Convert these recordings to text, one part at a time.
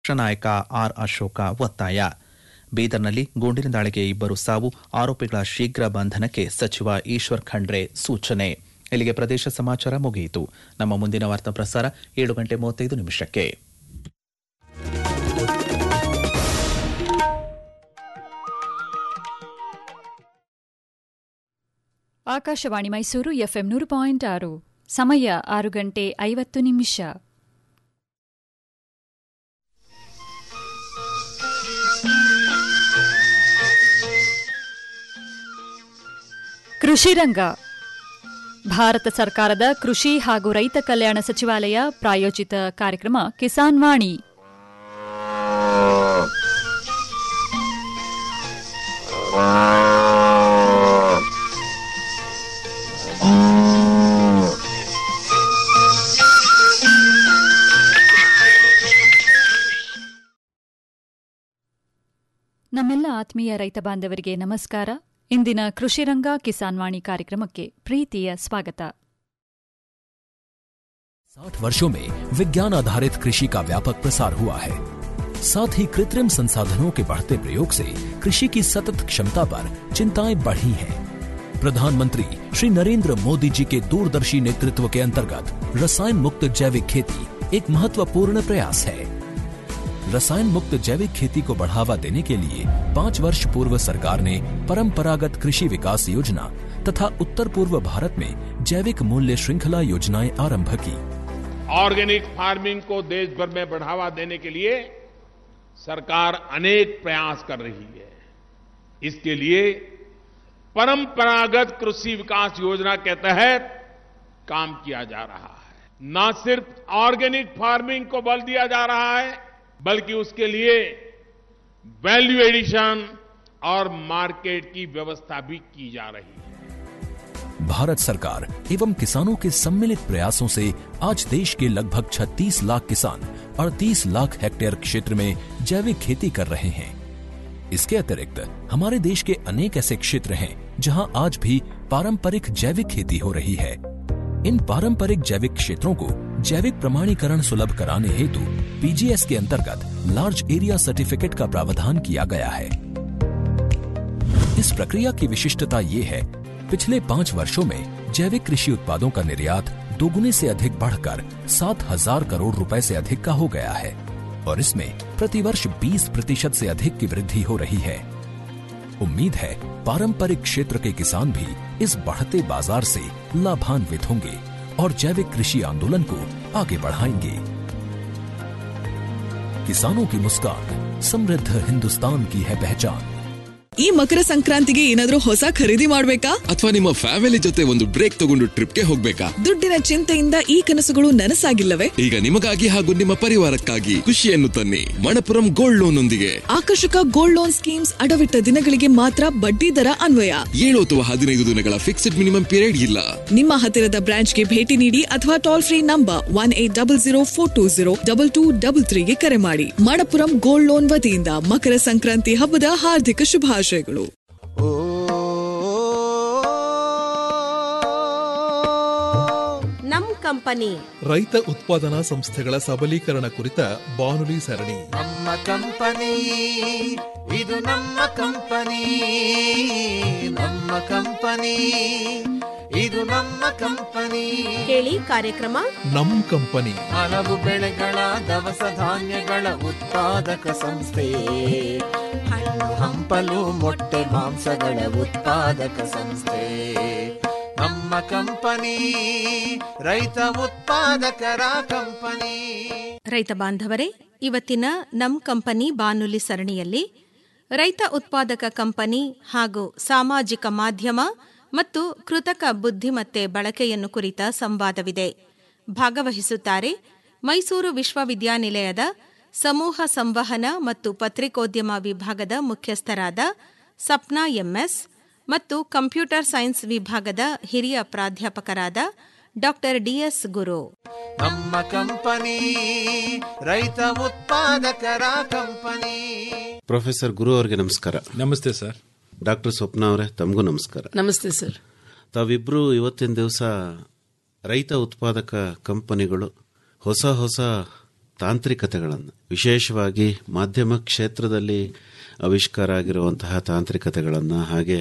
ನಾಯಕ ಆರ್ ಅಶೋಕ ಒತ್ತಾಯ ಬೀದರ್ನಲ್ಲಿ ಗುಂಡಿನ ದಾಳಿಗೆ ಇಬ್ಬರು ಸಾವು ಆರೋಪಿಗಳ ಶೀಘ್ರ ಬಂಧನಕ್ಕೆ ಸಚಿವ ಈಶ್ವರ್ ಖಂಡ್ರೆ ಸೂಚನೆ ಇಲ್ಲಿಗೆ ಪ್ರದೇಶ ಸಮಾಚಾರ ಮುಗಿಯಿತು ನಮ್ಮ ಮುಂದಿನ ವಾರ್ತಾ ಪ್ರಸಾರ ಏಳು ಗಂಟೆ ಮೂವತ್ತೈದು ನಿಮಿಷಕ್ಕೆ ಆಕಾಶವಾಣಿ ಮೈಸೂರು ಎಫ್ಎಂ ನೂರು ಪಾಯಿಂಟ್ ಆರು ಸಮಯ ಆರು ಗಂಟೆ ಐವತ್ತು ನಿಮಿಷ ಕೃಷಿ ರಂಗ ಭಾರತ ಸರ್ಕಾರದ ಕೃಷಿ ಹಾಗೂ ರೈತ ಕಲ್ಯಾಣ ಸಚಿವಾಲಯ ಪ್ರಾಯೋಜಿತ ಕಾರ್ಯಕ್ರಮ ಕಿಸಾನ್ ವಾಣಿ ನಮ್ಮೆಲ್ಲ ಆತ್ಮೀಯ ರೈತ ಬಾಂಧವರಿಗೆ ನಮಸ್ಕಾರ ಇಂದಿನ ಕೃಷಿರಂಗ ಕಿಸಾನ್ ವಾಣಿ ಕಾರ್ಯಕ್ರಮಕ್ಕೆ ಪ್ರೀತಿಯ ಸ್ವಾಗತ साठ वर्षों में विज्ञान आधारित कृषि का व्यापक प्रसार हुआ है साथ ही कृत्रिम संसाधनों के बढ़ते प्रयोग से कृषि की सतत क्षमता पर चिंताएं बढ़ी हैं। प्रधानमंत्री श्री नरेंद्र मोदी जी के दूरदर्शी नेतृत्व के अंतर्गत रसायन मुक्त जैविक खेती एक महत्वपूर्ण प्रयास है रसायन मुक्त जैविक खेती को बढ़ावा देने के लिए पाँच वर्ष पूर्व सरकार ने परंपरागत कृषि विकास योजना तथा उत्तर पूर्व भारत में जैविक मूल्य श्रृंखला योजनाएं आरंभ की ऑर्गेनिक फार्मिंग को देश भर में बढ़ावा देने के लिए सरकार अनेक प्रयास कर रही है इसके लिए परंपरागत कृषि विकास योजना के तहत काम किया जा रहा है न सिर्फ ऑर्गेनिक फार्मिंग को बल दिया जा रहा है बल्कि उसके लिए वैल्यू एडिशन और मार्केट की व्यवस्था भी की जा रही है भारत सरकार एवं किसानों के सम्मिलित प्रयासों से आज देश के लगभग 36 लाख किसान 38 लाख हेक्टेयर क्षेत्र में जैविक खेती कर रहे हैं इसके अतिरिक्त हमारे देश के अनेक ऐसे क्षेत्र हैं जहां आज भी पारंपरिक जैविक खेती हो रही है इन पारंपरिक जैविक क्षेत्रों को जैविक प्रमाणीकरण सुलभ कराने हेतु पीजीएस के अंतर्गत लार्ज एरिया सर्टिफिकेट का प्रावधान किया गया है इस प्रक्रिया की विशिष्टता ये है पिछले पाँच वर्षों में जैविक कृषि उत्पादों का निर्यात दोगुने से अधिक बढ़कर सात हजार करोड़ रुपए से अधिक का हो गया है और इसमें प्रतिवर्ष 20 प्रतिशत से अधिक की वृद्धि हो रही है उम्मीद है पारंपरिक क्षेत्र के किसान भी इस बढ़ते बाजार से लाभान्वित होंगे और जैविक कृषि आंदोलन को आगे बढ़ाएंगे किसानों की मुस्कान समृद्ध हिंदुस्तान की है पहचान ಈ ಮಕರ ಸಂಕ್ರಾಂತಿಗೆ ಏನಾದ್ರೂ ಹೊಸ ಖರೀದಿ ಮಾಡ್ಬೇಕಾ ಅಥವಾ ನಿಮ್ಮ ಫ್ಯಾಮಿಲಿ ಜೊತೆ ಒಂದು ಬ್ರೇಕ್ ತಗೊಂಡು ಟ್ರಿಪ್ಗೆ ಹೋಗ್ಬೇಕಾ ದುಡ್ಡಿನ ಚಿಂತೆಯಿಂದ ಈ ಕನಸುಗಳು ನನಸಾಗಿಲ್ಲವೇ ಈಗ ನಿಮಗಾಗಿ ಹಾಗೂ ನಿಮ್ಮ ಪರಿವಾರಕ್ಕಾಗಿ ಖುಷಿಯನ್ನು ತನ್ನಿ ಮಣಪುರಂ ಗೋಲ್ಡ್ ಲೋನ್ ಒಂದಿಗೆ ಆಕರ್ಷಕ ಗೋಲ್ಡ್ ಲೋನ್ ಸ್ಕೀಮ್ಸ್ ಅಡವಿಟ್ಟ ದಿನಗಳಿಗೆ ಮಾತ್ರ ಬಡ್ಡಿ ದರ ಅನ್ವಯ ಏಳು ಅಥವಾ ಹದಿನೈದು ದಿನಗಳ ಫಿಕ್ಸ್ಡ್ ಮಿನಿಮಮ್ ಪೀರಿಯಡ್ ಇಲ್ಲ ನಿಮ್ಮ ಹತ್ತಿರದ ಬ್ರಾಂಚ್ಗೆ ಭೇಟಿ ನೀಡಿ ಅಥವಾ toll free number one eight double zero four two zero double two double ತ್ರೀಗೆ ಕರೆ ಮಾಡಿ ಮಣಪುರಂ ಗೋಲ್ಡ್ ಲೋನ್ ವತಿಯಿಂದ ಮಕರ ಸಂಕ್ರಾಂತಿ ಹಬ್ಬದ ಹಾರ್ದಿಕ ಶುಭಾಶಯಗಳು ನಮ್ ಕಂಪನಿ ರೈತ ಉತ್ಪಾದನಾ ಸಂಸ್ಥೆಗಳ ಸಬಲೀಕರಣ ಕುರಿತ ಬಾನುಲಿ ಸರಣಿ ನಮ್ಮ ಕಂಪನಿ ಇದು ನಮ್ಮ ಕಂಪನಿ ನಮ್ಮ ಕಂಪನಿ ಇದು ನಮ್ಮ ಕಂಪನಿ ಕೇಳಿ ಕಾರ್ಯಕ್ರಮ ನಮ್ ಕಂಪನಿ ಹಲವು ಬೆಳೆಗಳ ದವಸ ಧಾನ್ಯಗಳ ಉತ್ಪಾದಕ ಸಂಸ್ಥೆ ಹಣ್ಣು ಹಂಪಲು ಮೊಟ್ಟೆ ಮಾಂಸಗಳ ಉತ್ಪಾದಕ ಸಂಸ್ಥೆ ನಮ್ಮ ಕಂಪನಿ ರೈತ ಉತ್ಪಾದಕರ ಕಂಪನಿ ರೈತ ಬಾಂಧವರೇ ಇವತ್ತಿನ ನಮ್ ಕಂಪನಿ ಬಾನುಲಿ ಸರಣಿಯಲ್ಲಿ ರೈತ ಉತ್ಪಾದಕ ಕಂಪನಿ ಹಾಗೂ ಸಾಮಾಜಿಕ ಮಾಧ್ಯಮ ಮತ್ತು ಕೃತಕ ಬುದ್ಧಿಮತ್ತೆ ಬಳಕೆಯನ್ನು ಕುರಿತ ಸಂವಾದವಿದೆ ಭಾಗವಹಿಸುತ್ತಾರೆ ಮೈಸೂರು ವಿಶ್ವವಿದ್ಯಾನಿಲಯದ ಸಮೂಹ ಸಂವಹನ ಮತ್ತು ಪತ್ರಿಕೋದ್ಯಮ ವಿಭಾಗದ ಮುಖ್ಯಸ್ಥರಾದ ಸಪ್ನಾ ಎಂಎಸ್ ಮತ್ತು ಕಂಪ್ಯೂಟರ್ ಸೈನ್ಸ್ ವಿಭಾಗದ ಹಿರಿಯ ಪ್ರಾಧ್ಯಾಪಕರಾದ ಡಾಕ್ಟರ್ ಡಿಎಸ್ ಗುರು ನಮ್ಮ ಕಂಪನಿ ರೈತ ಉತ್ಪಾದಕರ ಕಂಪನಿ ಪ್ರೊಫೆಸರ್ ಗುರು ಅವರಿಗೆ ನಮಸ್ಕಾರ ನಮಸ್ತೆ ಸರ್ ಡಾಕ್ಟರ್ ಸ್ವಪ್ನ ಅವರೇ ತಮಗೂ ನಮಸ್ಕಾರ ನಮಸ್ತೆ ಸರ್ ತಾವಿಬ್ರು ಇವತ್ತಿನ ದಿವಸ ರೈತ ಉತ್ಪಾದಕ ಕಂಪನಿಗಳು ಹೊಸ ಹೊಸ ತಾಂತ್ರಿಕತೆಗಳನ್ನು ವಿಶೇಷವಾಗಿ ಮಾಧ್ಯಮ ಕ್ಷೇತ್ರದಲ್ಲಿ ಆವಿಷ್ಕಾರ ಆಗಿರುವಂತಹ ತಾಂತ್ರಿಕತೆಗಳನ್ನು ಹಾಗೆ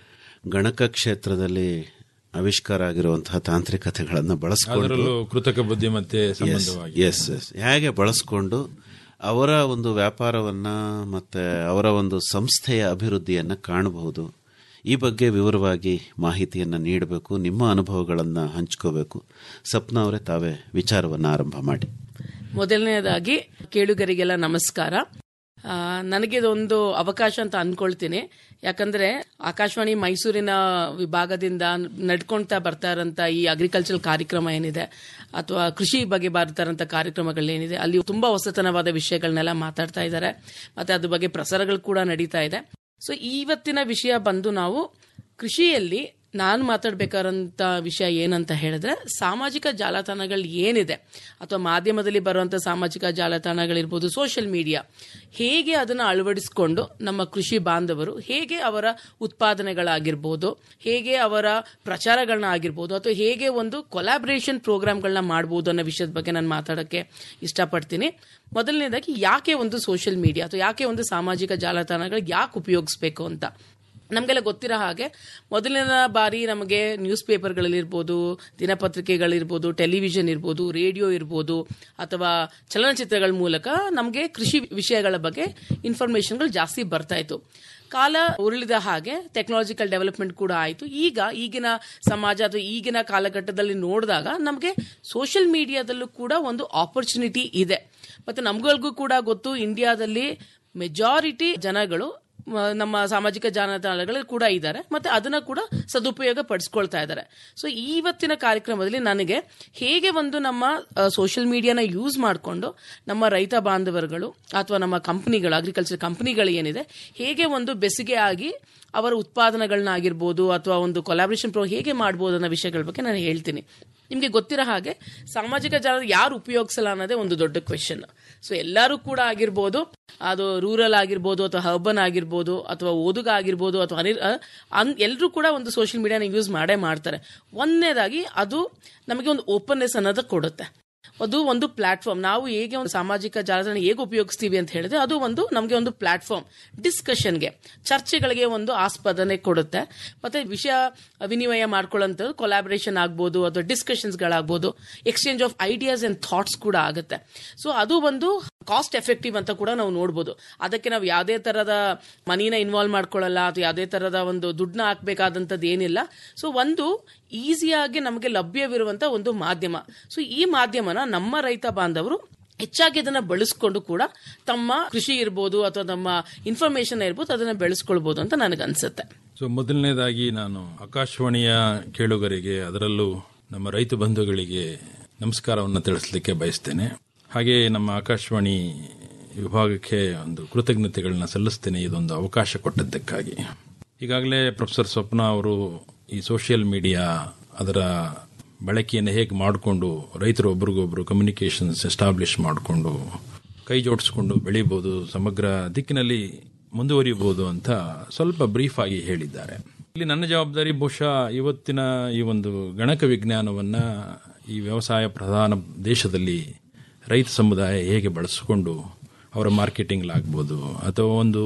ಗಣಕ ಕ್ಷೇತ್ರದಲ್ಲಿ ಆವಿಷ್ಕಾರ ಆಗಿರುವಂತಹ ತಾಂತ್ರಿಕತೆಗಳನ್ನು ಬಳಸಿಕೊಂಡು ಅದರಲ್ಲೂ ಕೃತಕ ಬುದ್ಧಿಮತ್ತೆ ಸಂಬಂಧವಾಗಿ ಎಸ್ ಎಸ್ ಹೇಗೆ ಬಳಸ್ಕೊಂಡು ಅವರ ಒಂದು ವ್ಯಾಪಾರವನ್ನ ಮತ್ತೆ ಅವರ ಒಂದು ಸಂಸ್ಥೆಯ ಅಭಿವೃದ್ಧಿಯನ್ನ ಕಾಣಬಹುದು ಈ ಬಗ್ಗೆ ವಿವರವಾಗಿ ಮಾಹಿತಿಯನ್ನ ನೀಡಬೇಕು ನಿಮ್ಮ ಅನುಭವಗಳನ್ನ ಹಂಚ್ಕೋಬೇಕು ಸಪ್ನ ಅವರೇ ತಾವೇ ವಿಚಾರವನ್ನ ಆರಂಭ ಮಾಡಿ ಮೊದಲನೇದಾಗಿ ಕೇಳುಗರಿಗೆಲ್ಲ ನಮಸ್ಕಾರ ಆ, ನನಗೆ ಇದೊಂದು ಅವಕಾಶ ಅಂತ ಅನ್ಕೊಳ್ತೀನಿ ಯಾಕಂದ್ರೆ ಆಕಾಶವಾಣಿ ಮೈಸೂರಿನ ವಿಭಾಗದಿಂದ ನಡ್ಕೊಳ್ತಾ ಬರ್ತಾ ಇರೋಂಥ ಈ ಅಗ್ರಿಕಲ್ಚರಲ್ ಕಾರ್ಯಕ್ರಮ ಏನಿದೆ ಅಥವಾ ಕೃಷಿ ಬಗ್ಗೆ ಬರ್ತಾ ಇರೋಂಥ ಕಾರ್ಯಕ್ರಮಗಳೇನಿದೆ ಅಲ್ಲಿ ತುಂಬಾ ಹೊಸತನವಾದ ವಿಷಯಗಳನ್ನೆಲ್ಲ ಮಾತಾಡ್ತಾ ಇದ್ದಾರೆ ಮತ್ತೆ ಅದ್ರ ಬಗ್ಗೆ ಪ್ರಸಾರಗಳು ಕೂಡ ನಡೀತಾ ಇದೆ ಸೊ ಇವತ್ತಿನ ವಿಷಯ ಬಂದು ನಾವು ಕೃಷಿಯಲ್ಲಿ ನಾನು ಮಾತಾಡ್ಬೇಕಾದಂಥ ವಿಷಯ ಏನಂತ ಹೇಳಿದ್ರೆ ಸಾಮಾಜಿಕ ಜಾಲತಾಣಗಳು ಏನಿದೆ ಅಥವಾ ಮಾಧ್ಯಮದಲ್ಲಿ ಬರುವಂಥ ಸಾಮಾಜಿಕ ಜಾಲತಾಣಗಳಿರ್ಬೋದು ಸೋಷಿಯಲ್ ಮೀಡಿಯಾ ಹೇಗೆ ಅದನ್ನು ಅಳವಡಿಸಿಕೊಂಡು ನಮ್ಮ ಕೃಷಿ ಬಾಂಧವರು ಹೇಗೆ ಅವರ ಉತ್ಪಾದನೆಗಳಾಗಿರ್ಬೋದು ಹೇಗೆ ಅವರ ಪ್ರಚಾರಗಳನ್ನ ಆಗಿರ್ಬೋದು ಅಥವಾ ಹೇಗೆ ಒಂದು ಕೊಲಾಬ್ರೇಷನ್ ಪ್ರೋಗ್ರಾಮ್ಗಳನ್ನ ಮಾಡ್ಬೋದು ಅನ್ನೋ ವಿಷಯದ ಬಗ್ಗೆ ನಾನು ಮಾತಾಡೋಕ್ಕೆ ಇಷ್ಟಪಡ್ತೀನಿ ಮೊದಲನೇದಾಗಿ ಯಾಕೆ ಒಂದು ಸೋಷಿಯಲ್ ಮೀಡಿಯಾ ಅಥವಾ ಯಾಕೆ ಒಂದು ಸಾಮಾಜಿಕ ಜಾಲತಾಣಗಳು ಯಾಕೆ ಉಪಯೋಗಿಸ್ಬೇಕು ಅಂತ ನಮಗೆಲ್ಲ ಗೊತ್ತಿರೋ ಹಾಗೆ ಮೊದಲಿನ ಬಾರಿ ನಮಗೆ ನ್ಯೂಸ್ ಪೇಪರ್ಗಳಿರ್ಬೋದು ದಿನಪತ್ರಿಕೆಗಳಿರ್ಬೋದು ಟೆಲಿವಿಷನ್ ಇರ್ಬೋದು ರೇಡಿಯೋ ಇರ್ಬೋದು ಅಥವಾ ಚಲನಚಿತ್ರಗಳ ಮೂಲಕ ನಮಗೆ ಕೃಷಿ ವಿಷಯಗಳ ಬಗ್ಗೆ ಇನ್ಫಾರ್ಮೇಶನ್ಗಳು ಜಾಸ್ತಿ ಬರ್ತಾ ಇತ್ತು ಕಾಲ ಉರುಳಿದ ಹಾಗೆ ಟೆಕ್ನಾಲಜಿಕಲ್ ಡೆವಲಪ್ಮೆಂಟ್ ಕೂಡ ಆಯಿತು ಈಗ ಈಗಿನ ಸಮಾಜ ಅಥವಾ ಈಗಿನ ಕಾಲಘಟ್ಟದಲ್ಲಿ ನೋಡಿದಾಗ ನಮಗೆ ಸೋಷಿಯಲ್ ಮೀಡಿಯಾದಲ್ಲೂ ಕೂಡ ಒಂದು ಆಪರ್ಚುನಿಟಿ ಇದೆ ಮತ್ತೆ ನಮ್ಗಳಿಗೂ ಕೂಡ ಗೊತ್ತು ಇಂಡಿಯಾದಲ್ಲಿ ಮೆಜಾರಿಟಿ ಜನಗಳು ಮ- ನಮ್ಮ ಸಾಮಾಜಿಕ ಜಾಲತಾಣಗಳಲ್ಲಿ ಕೂಡ ಇದ್ದಾರೆ ಮತ್ತೆ ಅದನ್ನ ಕೂಡ ಸದುಪಯೋಗ ಪಡಿಸ್ಕೊಳ್ತಾ ಇದ್ದಾರೆ ಸೊ ಇವತ್ತಿನ ಕಾರ್ಯಕ್ರಮದಲ್ಲಿ ನನಗೆ ಹೇಗೆ ಒಂದು ನಮ್ಮ ಸೋಷಿಯಲ್ ಮೀಡಿಯಾನ ಯೂಸ್ ಮಾಡಿಕೊಂಡು ನಮ್ಮ ರೈತ ಬಾಂಧವರುಗಳು ಅಥವಾ ನಮ್ಮ ಕಂಪನಿಗಳು ಅಗ್ರಿಕಲ್ಚರ್ ಕಂಪನಿಗಳು ಏನಿದೆ ಹೇಗೆ ಒಂದು ಬೆಸಿಗೆ ಆಗಿ ಅವರ ಉತ್ಪಾದನೆಗಳನ್ನ ಆಗಿರ್ಬೋದು ಅಥವಾ ಒಂದು ಕೊಲಾಬ್ರೇಷನ್ ಪ್ರೋ ಹೇಗೆ ಮಾಡ್ಬೋದು ಅನ್ನೋ ವಿಷಯಗಳ ಬಗ್ಗೆ ನಾನು ಹೇಳ್ತೀನಿ ನಿಮಗೆ ಗೊತ್ತಿರೋ ಹಾಗೆ ಸಾಮಾಜಿಕ ಜಾಲ ಯಾರು ಉಪಯೋಗಿಸಲ್ಲ ಅನ್ನೋದೇ ಒಂದು ದೊಡ್ಡ ಕ್ವೆಶನ್ ಸೊ ಎಲ್ಲರೂ ಕೂಡ ಆಗಿರ್ಬೋದು ಅದು ರೂರಲ್ ಆಗಿರ್ಬೋದು ಅಥವಾ ಹರ್ಬನ್ ಆಗಿರ್ಬೋದು ಅಥವಾ ಓದುಗ ಆಗಿರ್ಬೋದು ಅಥವಾ ಅನಿರ್ ಎಲ್ಲರೂ ಕೂಡ ಒಂದು ಸೋಷಿಯಲ್ ಮೀಡಿಯಾನ ಯೂಸ್ ಮಾಡೇ ಮಾಡ್ತಾರೆ ಒಂದನೇದಾಗಿ ಅದು ನಮಗೆ ಒಂದು ಓಪನ್ನೆಸ್ ಅನ್ನೋದು ಕೊಡುತ್ತೆ ಅದು ಒಂದು ಪ್ಲಾಟ್ಫಾರ್ಮ್ ನಾವು ಹೇಗೆ ಒಂದು ಸಾಮಾಜಿಕ ಜಾಲತಾಣ ಹೇಗೆ ಉಪಯೋಗಿಸ್ತೀವಿ ಅಂತ ಹೇಳಿದ್ರೆ ಅದು ಒಂದು ನಮಗೆ ಒಂದು ಪ್ಲಾಟ್ಫಾರ್ಮ್ ಡಿಸ್ಕಷನ್ಗೆ ಚರ್ಚೆಗಳಿಗೆ ಒಂದು ಆಸ್ಪದನೆ ಕೊಡುತ್ತೆ ಮತ್ತೆ ವಿಷಯ ವಿನಿಮಯ ಮಾಡ್ಕೊಳ್ಳೋಂಥದ್ದು ಕೊಲಾಬರೇಷನ್ ಆಗ್ಬೋದು ಅಥವಾ ಡಿಸ್ಕಷನ್ಸ್ಗಳಾಗ್ಬೋದು exchange of ideas and thoughts ಕೂಡ ಆಗುತ್ತೆ ಸೊ ಅದು ಒಂದು ಕಾಸ್ಟ್ ಎಫೆಕ್ಟಿವ್ ಅಂತ ಕೂಡ ನಾವು ನೋಡ್ಬೋದು ಅದಕ್ಕೆ ನಾವು ಯಾವುದೇ ತರದ ಮನಿನ ಇನ್ವಾಲ್ವ್ ಮಾಡ್ಕೊಳ್ಳಲ್ಲ ಅಥವಾ ಯಾವುದೇ ತರದ ಒಂದು ದುಡ್ಡನ್ನ ಹಾಕ್ಬೇಕಾದಂಥದ್ದು ಏನಿಲ್ಲ ಸೊ ಒಂದು ಈಸಿಯಾಗಿ ನಮಗೆ ಲಭ್ಯವಿರುವಂತ ಒಂದು ಮಾಧ್ಯಮ ಸೊ ಈ ಮಾಧ್ಯಮನ ನಮ್ಮ ರೈತ ಬಾಂಧವರು ಹೆಚ್ಚಾಗಿ ಅದನ್ನ ಬಳಸ್ಕೊಂಡು ಕೂಡ ತಮ್ಮ ಕೃಷಿ ಇರ್ಬೋದು ಅಥವಾ ತಮ್ಮ ಇನ್ಫಾರ್ಮೇಶನ್ ಇರ್ಬೋದು ಅದನ್ನ ಬೆಳೆಸ್ಕೊಳ್ಬೋದು ಅಂತ ನನಗನ್ಸುತ್ತೆ ಸೊ ಮೊದಲನೇದಾಗಿ ನಾನು ಆಕಾಶವಾಣಿಯ ಕೇಳುಗರಿಗೆ ಅದರಲ್ಲೂ ನಮ್ಮ ರೈತ ಬಂಧುಗಳಿಗೆ ನಮಸ್ಕಾರವನ್ನು ತಿಳಿಸಲಿಕ್ಕೆ ಬಯಸ್ತೇನೆ ಹಾಗೆ ನಮ್ಮ ಆಕಾಶವಾಣಿ ವಿಭಾಗಕ್ಕೆ ಒಂದು ಕೃತಜ್ಞತೆಗಳನ್ನ ಸಲ್ಲಿಸ್ತೇನೆ ಇದೊಂದು ಅವಕಾಶ ಕೊಟ್ಟದ್ದಕ್ಕಾಗಿ ಈಗಾಗಲೇ ಪ್ರೊಫೆಸರ್ ಸ್ವಪ್ನ ಅವರು ಈ ಸೋಷಿಯಲ್ ಮೀಡಿಯಾ ಅದರ ಬಳಕೆಯನ್ನು ಹೇಗೆ ಮಾಡಿಕೊಂಡು ರೈತರು ಒಬ್ರಿಗೊಬ್ರು ಕಮ್ಯುನಿಕೇಷನ್ಸ್ ಎಸ್ಟಾಬ್ಲಿಷ್ ಮಾಡಿಕೊಂಡು ಕೈ ಜೋಡಿಸ್ಕೊಂಡು ಬೆಳಿಬೋದು ಸಮಗ್ರ ದಿಕ್ಕಿನಲ್ಲಿ ಮುಂದುವರಿಯಬಹುದು ಅಂತ ಸ್ವಲ್ಪ ಬ್ರೀಫ್ ಆಗಿ ಹೇಳಿದ್ದಾರೆ ಇಲ್ಲಿ ನನ್ನ ಜವಾಬ್ದಾರಿ ಬಹುಶಃ ಇವತ್ತಿನ ಈ ಒಂದು ಗಣಕ ವಿಜ್ಞಾನವನ್ನ ಈ ವ್ಯವಸಾಯ ಪ್ರಧಾನ ದೇಶದಲ್ಲಿ ರೈತ ಸಮುದಾಯ ಹೇಗೆ ಬಳಸಿಕೊಂಡು ಅವರ ಮಾರ್ಕೆಟಿಂಗ್ಲಾಗ್ಬೋದು ಅಥವಾ ಒಂದು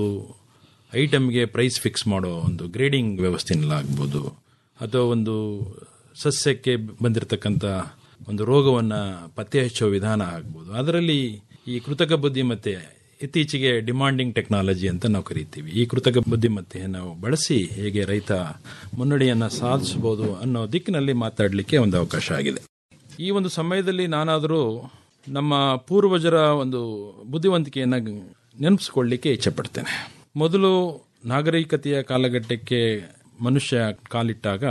ಐಟಮ್ಗೆ ಪ್ರೈಸ್ ಫಿಕ್ಸ್ ಮಾಡೋ ಒಂದು ಗ್ರೇಡಿಂಗ್ ವ್ಯವಸ್ಥೆನಲ್ಲಾಗ್ಬೋದು ಅಥವಾ ಒಂದು ಸಸ್ಯಕ್ಕೆ ಬಂದಿರತಕ್ಕಂಥ ಒಂದು ರೋಗವನ್ನು ಪತ್ತೆ ಹಚ್ಚುವ ವಿಧಾನ ಆಗ್ಬೋದು ಅದರಲ್ಲಿ ಈ ಕೃತಕ ಬುದ್ಧಿಮತ್ತೆ ಇತ್ತೀಚೆಗೆ ಡಿಮಾಂಡಿಂಗ್ ಟೆಕ್ನಾಲಜಿ ಅಂತ ನಾವು ಕರಿತೀವಿ ಈ ಕೃತಕ ಬುದ್ಧಿಮತ್ತೆಯನ್ನು ಬಳಸಿ ಹೇಗೆ ರೈತ ಮುನ್ನಡೆಯನ್ನು ಸಾಧಿಸಬಹುದು ಅನ್ನೋ ದಿಕ್ಕಿನಲ್ಲಿ ಮಾತಾಡಲಿಕ್ಕೆ ಒಂದು ಅವಕಾಶ ಆಗಿದೆ ಈ ಒಂದು ಸಮಯದಲ್ಲಿ ನಾನಾದರೂ ನಮ್ಮ ಪೂರ್ವಜರ ಒಂದು ಬುದ್ಧಿವಂತಿಕೆಯನ್ನು ನೆನಪಿಸಿಕೊಳ್ಳಲಿಕ್ಕೆ ಇಚ್ಛೆಪಡ್ತೇನೆ ಮೊದಲು ನಾಗರಿಕತೆಯ ಕಾಲಘಟ್ಟಕ್ಕೆ ಮನುಷ್ಯ ಕಾಲಿಟ್ಟಾಗ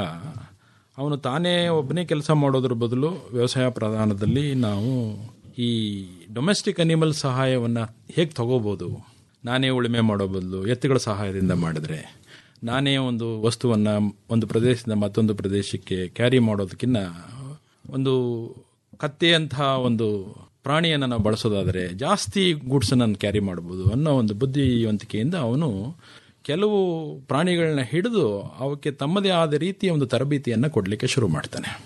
ಅವನು ತಾನೇ ಒಬ್ಬನೇ ಕೆಲಸ ಮಾಡೋದ್ರ ಬದಲು ವ್ಯವಸಾಯ ಪ್ರಧಾನದಲ್ಲಿ ನಾವು ಈ ಡೊಮೆಸ್ಟಿಕ್ ಅನಿಮಲ್ ಸಹಾಯವನ್ನು ಹೇಗೆ ತಗೋಬೋದು ನಾನೇ ಉಳುಮೆ ಮಾಡೋ ಬದಲು ಎತ್ತುಗಳ ಸಹಾಯದಿಂದ ಮಾಡಿದ್ರೆ ನಾನೇ ಒಂದು ವಸ್ತುವನ್ನು ಒಂದು ಪ್ರದೇಶದಿಂದ ಮತ್ತೊಂದು ಪ್ರದೇಶಕ್ಕೆ ಕ್ಯಾರಿ ಮಾಡೋದಕ್ಕಿಂತ ಒಂದು ಕತ್ತೆಯಂತಹ ಒಂದು ಪ್ರಾಣಿಯನ್ನು ನಾವು ಬಳಸೋದಾದರೆ ಜಾಸ್ತಿ ಗೂಡ್ಸನ್ನು ಕ್ಯಾರಿ ಮಾಡ್ಬೋದು ಅನ್ನೋ ಒಂದು ಬುದ್ಧಿವಂತಿಕೆಯಿಂದ ಅವನು ಕೆಲವು ಪ್ರಾಣಿಗಳನ್ನ ಹಿಡಿದು ಅವಕ್ಕೆ ತಮ್ಮದೇ ಆದ ರೀತಿಯ ಒಂದು ತರಬೇತಿಯನ್ನು ಕೊಡಲಿಕ್ಕೆ ಶುರು ಮಾಡ್ತಾನೆ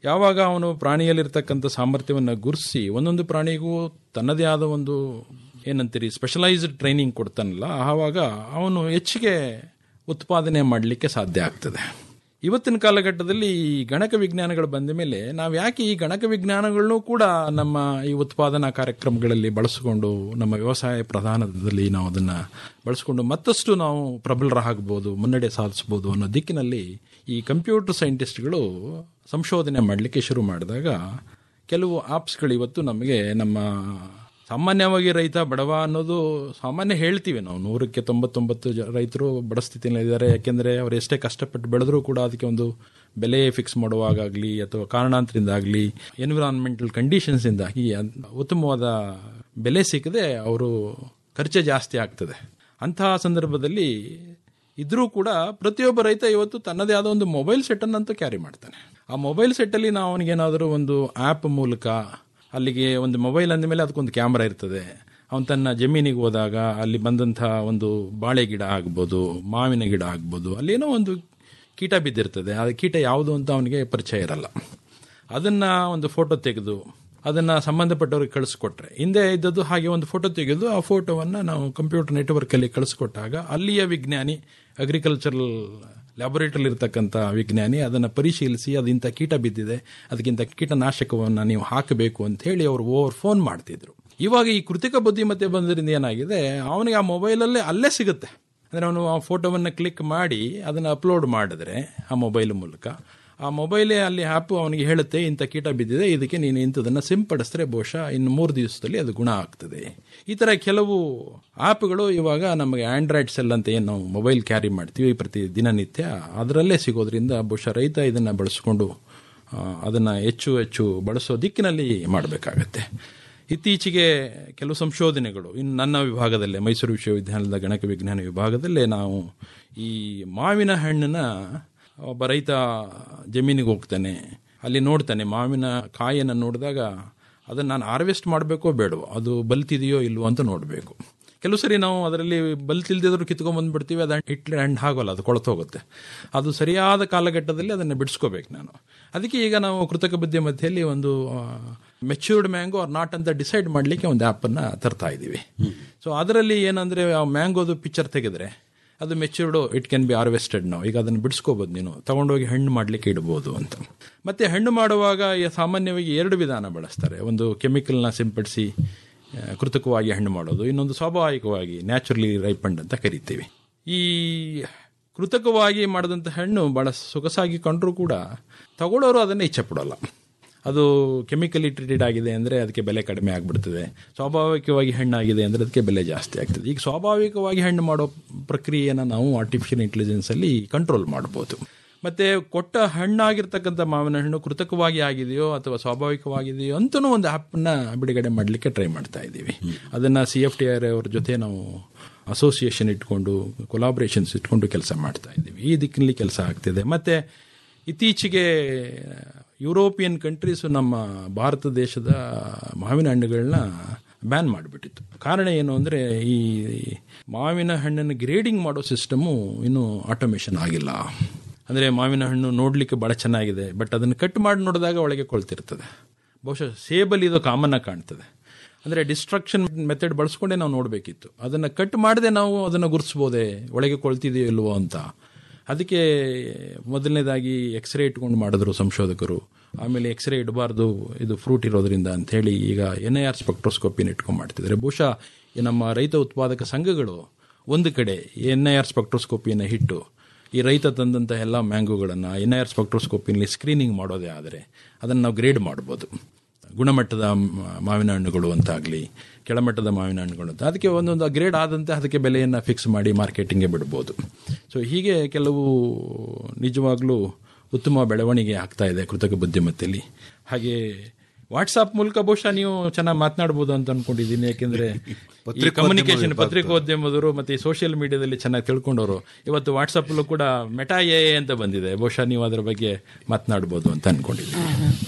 ಯಾವಾಗ ಅವನು ಪ್ರಾಣಿಯಲ್ಲಿರ್ತಕ್ಕಂಥ ಸಾಮರ್ಥ್ಯವನ್ನು ಗುರುತಿಸಿ ಒಂದೊಂದು ಪ್ರಾಣಿಗೂ ತನ್ನದೇ ಆದ ಒಂದು ಏನಂತೀರಿ ಸ್ಪೆಷಲೈಸ್ಡ್ ಟ್ರೈನಿಂಗ್ ಕೊಡ್ತಾನಲ್ಲ ಆವಾಗ ಅವನು ಹೆಚ್ಚಿಗೆ ಉತ್ಪಾದನೆ ಮಾಡಲಿಕ್ಕೆ ಸಾಧ್ಯ ಆಗ್ತದೆ ಇವತ್ತಿನ ಕಾಲಘಟ್ಟದಲ್ಲಿ ಈ ಗಣಕ ವಿಜ್ಞಾನಗಳು ಬಂದ ಮೇಲೆ ನಾವು ಯಾಕೆ ಈ ಗಣಕ ವಿಜ್ಞಾನಗಳನ್ನು ಕೂಡ ನಮ್ಮ ಈ ಉತ್ಪಾದನಾ ಕಾರ್ಯಕ್ರಮಗಳಲ್ಲಿ ಬಳಸಿಕೊಂಡು ನಮ್ಮ ವ್ಯವಸಾಯ ಪ್ರಧಾನದಲ್ಲಿ ನಾವು ಅದನ್ನು ಬಳಸಿಕೊಂಡು ಮತ್ತಷ್ಟು ನಾವು ಪ್ರಬಲರಾಗಬಹುದು ಮುನ್ನಡೆ ಸಾಧಿಸಬಹುದು ಅನ್ನೋ ದಿಕ್ಕಿನಲ್ಲಿ ಈ ಕಂಪ್ಯೂಟರ್ ಸೈಂಟಿಸ್ಟ್ಗಳು ಸಂಶೋಧನೆ ಮಾಡಲಿಕ್ಕೆ ಶುರು ಮಾಡಿದಾಗ ಕೆಲವು ಆಪ್ಸ್ಗಳು ಇವತ್ತು ನಮಗೆ ನಮ್ಮ ಸಾಮಾನ್ಯವಾಗಿ ರೈತ ಬಡವ ಅನ್ನೋದು ಸಾಮಾನ್ಯ ಹೇಳ್ತೀವಿ ನಾವು ನೂರಕ್ಕೆ ತೊಂಬತ್ತೊಂಬತ್ತು ಜ ರೈತರು ಬಡ ಸ್ಥಿತಿಯಲ್ಲಿ ಇದ್ದಾರೆ ಯಾಕೆಂದರೆ ಅವ್ರು ಎಷ್ಟೇ ಕಷ್ಟಪಟ್ಟು ಬೆಳೆದ್ರೂ ಕೂಡ ಅದಕ್ಕೆ ಒಂದು ಬೆಲೆ ಫಿಕ್ಸ್ ಮಾಡುವಾಗಲಿ ಅಥವಾ ಕಾರಣಾಂತರಿಂದಾಗಲಿ ಎನ್ವಿರಾನ್ಮೆಂಟಲ್ ಕಂಡೀಷನ್ಸಿಂದಾಗಿ ಉತ್ತಮವಾದ ಬೆಲೆ ಸಿಕ್ಕದೆ ಅವರು ಖರ್ಚು ಜಾಸ್ತಿ ಆಗ್ತದೆ ಅಂತಹ ಸಂದರ್ಭದಲ್ಲಿ ಇದ್ರೂ ಕೂಡ ಪ್ರತಿಯೊಬ್ಬ ರೈತ ಇವತ್ತು ತನ್ನದೇ ಆದ ಒಂದು ಮೊಬೈಲ್ ಸೆಟ್ಟನ್ನಂತೂ ಕ್ಯಾರಿ ಮಾಡ್ತಾನೆ ಆ ಮೊಬೈಲ್ ಸೆಟ್ಟಲ್ಲಿ ನಾವು ಅವನಿಗೇನಾದರೂ ಒಂದು ಆ್ಯಪ್ ಮೂಲಕ ಅಲ್ಲಿಗೆ ಒಂದು ಮೊಬೈಲ್ ಅಂದ ಮೇಲೆ ಅದಕ್ಕೊಂದು ಕ್ಯಾಮ್ರಾ ಇರ್ತದೆ ಅವನು ತನ್ನ ಜಮೀನಿಗೆ ಹೋದಾಗ ಅಲ್ಲಿ ಬಂದಂಥ ಒಂದು ಬಾಳೆ ಗಿಡ ಆಗ್ಬೋದು ಮಾವಿನ ಗಿಡ ಆಗ್ಬೋದು ಅಲ್ಲೇನೋ ಒಂದು ಕೀಟ ಬಿದ್ದಿರ್ತದೆ ಆ ಕೀಟ ಯಾವುದು ಅಂತ ಅವನಿಗೆ ಪರಿಚಯ ಇರಲ್ಲ ಅದನ್ನು ಒಂದು ಫೋಟೋ ತೆಗೆದು ಅದನ್ನು ಸಂಬಂಧಪಟ್ಟವ್ರಿಗೆ ಕಳಿಸ್ಕೊಟ್ರೆ ಹಿಂದೆ ಇದ್ದದ್ದು ಹಾಗೆ ಒಂದು ಫೋಟೋ ತೆಗೆದು ಆ ಫೋಟೋವನ್ನು ನಾವು ಕಂಪ್ಯೂಟರ್ ನೆಟ್ವರ್ಕಲ್ಲಿ ಕಳಿಸ್ಕೊಟ್ಟಾಗ ಅಲ್ಲಿಯ ವಿಜ್ಞಾನಿ ಅಗ್ರಿಕಲ್ಚರಲ್ ಲ್ಯಾಬೊರೇಟರಿ ಇರ್ತಕ್ಕಂಥ ವಿಜ್ಞಾನಿ ಅದನ್ನು ಪರಿಶೀಲಿಸಿ ಅದು ಇಂಥ ಕೀಟ ಬಿದ್ದಿದೆ ಅದಕ್ಕಿಂತ ಕೀಟನಾಶಕವನ್ನು ನೀವು ಹಾಕಬೇಕು ಅಂತ ಹೇಳಿ ಅವರು ಓವರ್ ಫೋನ್ ಮಾಡ್ತಿದ್ರು ಇವಾಗ ಈ ಕೃತಿಕ ಬುದ್ಧಿಮತ್ತೆ ಬಂದ್ರಿಂದ ಏನಾಗಿದೆ ಅವನಿಗೆ ಆ ಮೊಬೈಲಲ್ಲೇ ಅಲ್ಲೇ ಸಿಗುತ್ತೆ ಅಂದರೆ ಅವನು ಆ ಫೋಟೋವನ್ನು ಕ್ಲಿಕ್ ಮಾಡಿ ಅದನ್ನು ಅಪ್ಲೋಡ್ ಮಾಡಿದ್ರೆ ಆ ಮೊಬೈಲ್ ಮೂಲಕ ಆ ಮೊಬೈಲೇ ಅಲ್ಲಿ ಆ್ಯಪ್ ಅವನಿಗೆ ಹೇಳುತ್ತೆ ಇಂಥ ಕೀಟ ಬಿದ್ದಿದೆ ಇದಕ್ಕೆ ನೀನು ಇಂಥದನ್ನು ಸಿಂಪಡಿಸಿದ್ರೆ ಬಹುಶಃ ಇನ್ನು ಮೂರು ದಿವಸದಲ್ಲಿ ಅದು ಗುಣ ಆಗ್ತದೆ ಈ ಥರ ಕೆಲವು ಆ್ಯಪ್ಗಳು ಇವಾಗ ನಮಗೆ ಆಂಡ್ರಾಯ್ಡ್ ಸೆಲ್ ಅಂತ ಏನು ನಾವು ಮೊಬೈಲ್ ಕ್ಯಾರಿ ಮಾಡ್ತೀವಿ ಪ್ರತಿ ದಿನನಿತ್ಯ ಅದರಲ್ಲೇ ಸಿಗೋದ್ರಿಂದ ಬಹುಶಃ ರೈತ ಇದನ್ನು ಬಳಸ್ಕೊಂಡು ಅದನ್ನು ಹೆಚ್ಚು ಹೆಚ್ಚು ಬಳಸೋ ದಿಕ್ಕಿನಲ್ಲಿ ಮಾಡಬೇಕಾಗತ್ತೆ ಇತ್ತೀಚೆಗೆ ಕೆಲವು ಸಂಶೋಧನೆಗಳು ಇನ್ನು ನನ್ನ ವಿಭಾಗದಲ್ಲೇ ಮೈಸೂರು ವಿಶ್ವವಿದ್ಯಾಲಯದ ಗಣಕ ವಿಜ್ಞಾನ ವಿಭಾಗದಲ್ಲೇ ನಾವು ಈ ಮಾವಿನ ಹಣ್ಣನ್ನ ಒಬ್ಬ ರೈತ ಜಮೀನಿಗೆ ಹೋಗ್ತಾನೆ ಅಲ್ಲಿ ನೋಡ್ತಾನೆ ಮಾವಿನ ಕಾಯನ್ನು ನೋಡಿದಾಗ ಅದನ್ನು ನಾನು ಹಾರ್ವೆಸ್ಟ್ ಮಾಡಬೇಕೋ ಬೇಡವೋ ಅದು ಬಲ್ತಿದೆಯೋ ಇಲ್ವೋ ಅಂತ ನೋಡಬೇಕು ಕೆಲವು ಸರಿ ನಾವು ಅದರಲ್ಲಿ ಬಲ್ತಿಲ್ದಿದ್ರು ಕಿತ್ಕೊಂಡ್ಬಂದ್ಬಿಡ್ತೀವಿ ಅದು ಇಟ್ಲೆ ಹಣ್ಣು ಆಗೋಲ್ಲ ಅದು ಕೊಳತೋಗುತ್ತೆ ಅದು ಸರಿಯಾದ ಕಾಲಘಟ್ಟದಲ್ಲಿ ಅದನ್ನು ಬಿಡಿಸ್ಕೋಬೇಕು ನಾನು ಅದಕ್ಕೆ ಈಗ ನಾವು ಕೃತಕ ಬುದ್ಧಿಮತ್ತೆಯಲ್ಲಿ ಒಂದು ಮೆಚ್ಯೂರ್ಡ್ ಮ್ಯಾಂಗೋ ಆರ್ ನಾಟ್ ಅಂತ ಡಿಸೈಡ್ ಮಾಡಲಿಕ್ಕೆ ಒಂದು ಆ್ಯಪನ್ನು ತರ್ತಾ ಇದ್ದೀವಿ ಸೊ ಅದರಲ್ಲಿ ಏನಂದರೆ ಆ ಮ್ಯಾಂಗೋದು ಪಿಕ್ಚರ್ ತೆಗೆದ್ರೆ ಅದು matured it can be harvested ನಾವು ಈಗ ಅದನ್ನು ಬಿಡಿಸ್ಕೋಬೋದು ನೀನು ತಗೊಂಡೋಗಿ ಹಣ್ಣು ಮಾಡಲಿಕ್ಕೆ ಇಡ್ಬೋದು ಅಂತ ಮತ್ತೆ ಹಣ್ಣು ಮಾಡುವಾಗ ಸಾಮಾನ್ಯವಾಗಿ ಎರಡು ವಿಧಾನ ಬಳಸ್ತಾರೆ ಒಂದು ಕೆಮಿಕಲ್ನ ಸಿಂಪಡಿಸಿ ಕೃತಕವಾಗಿ ಹಣ್ಣು ಮಾಡೋದು ಇನ್ನೊಂದು ಸ್ವಾಭಾವಿಕವಾಗಿ ನ್ಯಾಚುರಲಿ ರೈಪಂಡ್ ಅಂತ ಕರಿತೀವಿ ಈ ಕೃತಕವಾಗಿ ಮಾಡಿದಂಥ ಹಣ್ಣು ಭಾಳ ಸೊಗಸಾಗಿ ಕಂಡ್ರೂ ಕೂಡ ತಗೊಳ್ಳೋರು ಅದನ್ನು ಇಚ್ಛೆ ಪಡೋಲ್ಲ ಅದು ಕೆಮಿಕಲಿ ಟ್ರೀಟೆಡ್ ಆಗಿದೆ ಅಂದರೆ ಅದಕ್ಕೆ ಬೆಲೆ ಕಡಿಮೆ ಆಗಿಬಿಡ್ತದೆ ಸ್ವಾಭಾವಿಕವಾಗಿ ಹಣ್ಣಾಗಿದೆ ಅಂದರೆ ಅದಕ್ಕೆ ಬೆಲೆ ಜಾಸ್ತಿ ಆಗ್ತದೆ ಈಗ ಸ್ವಾಭಾವಿಕವಾಗಿ ಹಣ್ಣು ಮಾಡೋ ಪ್ರಕ್ರಿಯೆಯನ್ನು ನಾವು ಆರ್ಟಿಫಿಷಿಯಲ್ ಇಂಟೆಲಿಜೆನ್ಸಲ್ಲಿ ಕಂಟ್ರೋಲ್ ಮಾಡ್ಬೋದು ಮತ್ತು ಕೊಟ್ಟ ಹಣ್ಣಾಗಿರ್ತಕ್ಕಂಥ ಮಾವಿನ ಹಣ್ಣು ಕೃತಕವಾಗಿ ಆಗಿದೆಯೋ ಅಥವಾ ಸ್ವಾಭಾವಿಕವಾಗಿದೆಯೋ ಅಂತಲೂ ಒಂದು ಆ್ಯಪನ್ನು ಬಿಡುಗಡೆ ಮಾಡಲಿಕ್ಕೆ ಟ್ರೈ ಮಾಡ್ತಾ ಇದ್ದೀವಿ ಅದನ್ನು ಸಿ ಎಫ್ ಟಿ ಆರ್ ಅವ್ರ ಜೊತೆ ನಾವು ಅಸೋಸಿಯೇಷನ್ ಇಟ್ಕೊಂಡು ಕೊಲಾಬ್ರೇಷನ್ಸ್ ಇಟ್ಕೊಂಡು ಕೆಲಸ ಮಾಡ್ತಾ ಇದ್ದೀವಿ ಈ ದಿಕ್ಕಿನಲ್ಲಿ ಕೆಲಸ ಆಗ್ತಿದೆ ಮತ್ತು ಇತ್ತೀಚೆಗೆ ಯುರೋಪಿಯನ್ ಕಂಟ್ರೀಸು ನಮ್ಮ ಭಾರತ ದೇಶದ ಮಾವಿನ ಹಣ್ಣುಗಳನ್ನ ಬ್ಯಾನ್ ಮಾಡಿಬಿಟ್ಟಿತ್ತು ಕಾರಣ ಏನು ಅಂದರೆ ಈ ಮಾವಿನ ಹಣ್ಣನ್ನು ಗ್ರೇಡಿಂಗ್ ಮಾಡೋ ಸಿಸ್ಟಮು ಇನ್ನೂ ಆಟೋಮೇಷನ್ ಆಗಿಲ್ಲ ಅಂದರೆ ಮಾವಿನ ಹಣ್ಣು ನೋಡಲಿಕ್ಕೆ ಭಾಳ ಚೆನ್ನಾಗಿದೆ ಬಟ್ ಅದನ್ನು ಕಟ್ ಮಾಡಿ ನೋಡಿದಾಗ ಒಳಗೆ ಕೊಳ್ತಿರ್ತದೆ ಬಹುಶಃ ಸೇಬಲ್ಲಿ ಇದು ಕಾಮನ್ ಆಗಿ ಕಾಣ್ತದೆ ಅಂದರೆ ಡಿಸ್ಟ್ರಕ್ಷನ್ ಮೆಥಡ್ ಬಳಸ್ಕೊಂಡೇ ನಾವು ನೋಡಬೇಕಿತ್ತು ಅದನ್ನು ಕಟ್ ಮಾಡದೆ ನಾವು ಅದನ್ನು ಗುರುತಿಸ್ಬೋದೇ ಒಳಗೆ ಕೊಳ್ತಿದೆಯೋ ಇಲ್ವೋ ಅಂತ ಅದಕ್ಕೆ ಮೊದಲನೇದಾಗಿ ಎಕ್ಸ್ರೇ ಇಟ್ಕೊಂಡು ಮಾಡಿದ್ರು ಸಂಶೋಧಕರು ಆಮೇಲೆ ಎಕ್ಸ್ರೇ ಇಡಬಾರ್ದು ಇದು ಫ್ರೂಟ್ ಇರೋದ್ರಿಂದ ಅಂಥೇಳಿ ಈಗ ಎನ್ ಐ ಆರ್ ಸ್ಪೆಕ್ಟ್ರೋಸ್ಕೋಪಿನ ಇಟ್ಕೊಂಡು ಮಾಡ್ತಿದ್ದಾರೆ ಬಹುಶಃ ಈ ನಮ್ಮ ರೈತ ಉತ್ಪಾದಕ ಸಂಘಗಳು ಒಂದು ಕಡೆ ಎನ್ ಐ ಆರ್ ಸ್ಪೆಕ್ಟ್ರೋಸ್ಕೋಪಿಯನ್ನು ಇಟ್ಟು ಈ ರೈತ ತಂದಂಥ ಎಲ್ಲ ಮ್ಯಾಂಗೋಗಳನ್ನು ಎನ್ ಐ ಆರ್ ಸ್ಪೆಕ್ಟ್ರೋಸ್ಕೋಪಿನಲ್ಲಿ ಸ್ಕ್ರೀನಿಂಗ್ ಮಾಡೋದೇ ಆದರೆ ಅದನ್ನು ನಾವು ಗ್ರೇಡ್ ಮಾಡ್ಬೋದು ಗುಣಮಟ್ಟದ ಮಾವಿನ ಹಣ್ಣುಗಳು ಅಂತಾಗಲಿ ಕೆಳಮಟ್ಟದ ಮಾವಿನ ಹಣ್ಣುಗಳು ಅಂತ ಅದಕ್ಕೆ ಒಂದೊಂದು ಗ್ರೇಡ್ ಆದಂತೆ ಅದಕ್ಕೆ ಬೆಲೆಯನ್ನು ಫಿಕ್ಸ್ ಮಾಡಿ ಮಾರ್ಕೆಟಿಂಗ್ಗೆ ಬಿಡ್ಬೋದು ಸೊ ಹೀಗೆ ಕೆಲವು ನಿಜವಾಗ್ಲೂ ಉತ್ತಮ ಬೆಳವಣಿಗೆ ಆಗ್ತಾ ಇದೆ ಕೃತಕ ಬುದ್ಧಿಮತ್ತೆಯಲ್ಲಿ ಹಾಗೆ ವಾಟ್ಸಾಪ್ ಮೂಲಕ ಬಹುಶಃ ನೀವು ಚೆನ್ನಾಗಿ ಮಾತನಾಡ್ಬೋದು ಅಂತ ಅನ್ಕೊಂಡಿದ್ದೀನಿ ಯಾಕೆಂದ್ರೆ ಕಮ್ಯುನಿಕೇಶನ್ ಪತ್ರಿಕೋದ್ಯಮದವರು ಮತ್ತೆ ಸೋಷಿಯಲ್ ಮೀಡಿಯಾದಲ್ಲಿ ಚೆನ್ನಾಗಿ ತಿಳ್ಕೊಂಡವರು ಇವತ್ತು ವಾಟ್ಸಪ್ ಅಲ್ಲೂ ಕೂಡ ಮೆಟಾ ಎ ಅಂತ ಬಂದಿದೆ ಬಹುಶಃ ನೀವು ಅದರ ಬಗ್ಗೆ ಮಾತನಾಡ್ಬೋದು ಅಂತ ಅನ್ಕೊಂಡಿದ್ದೀನಿ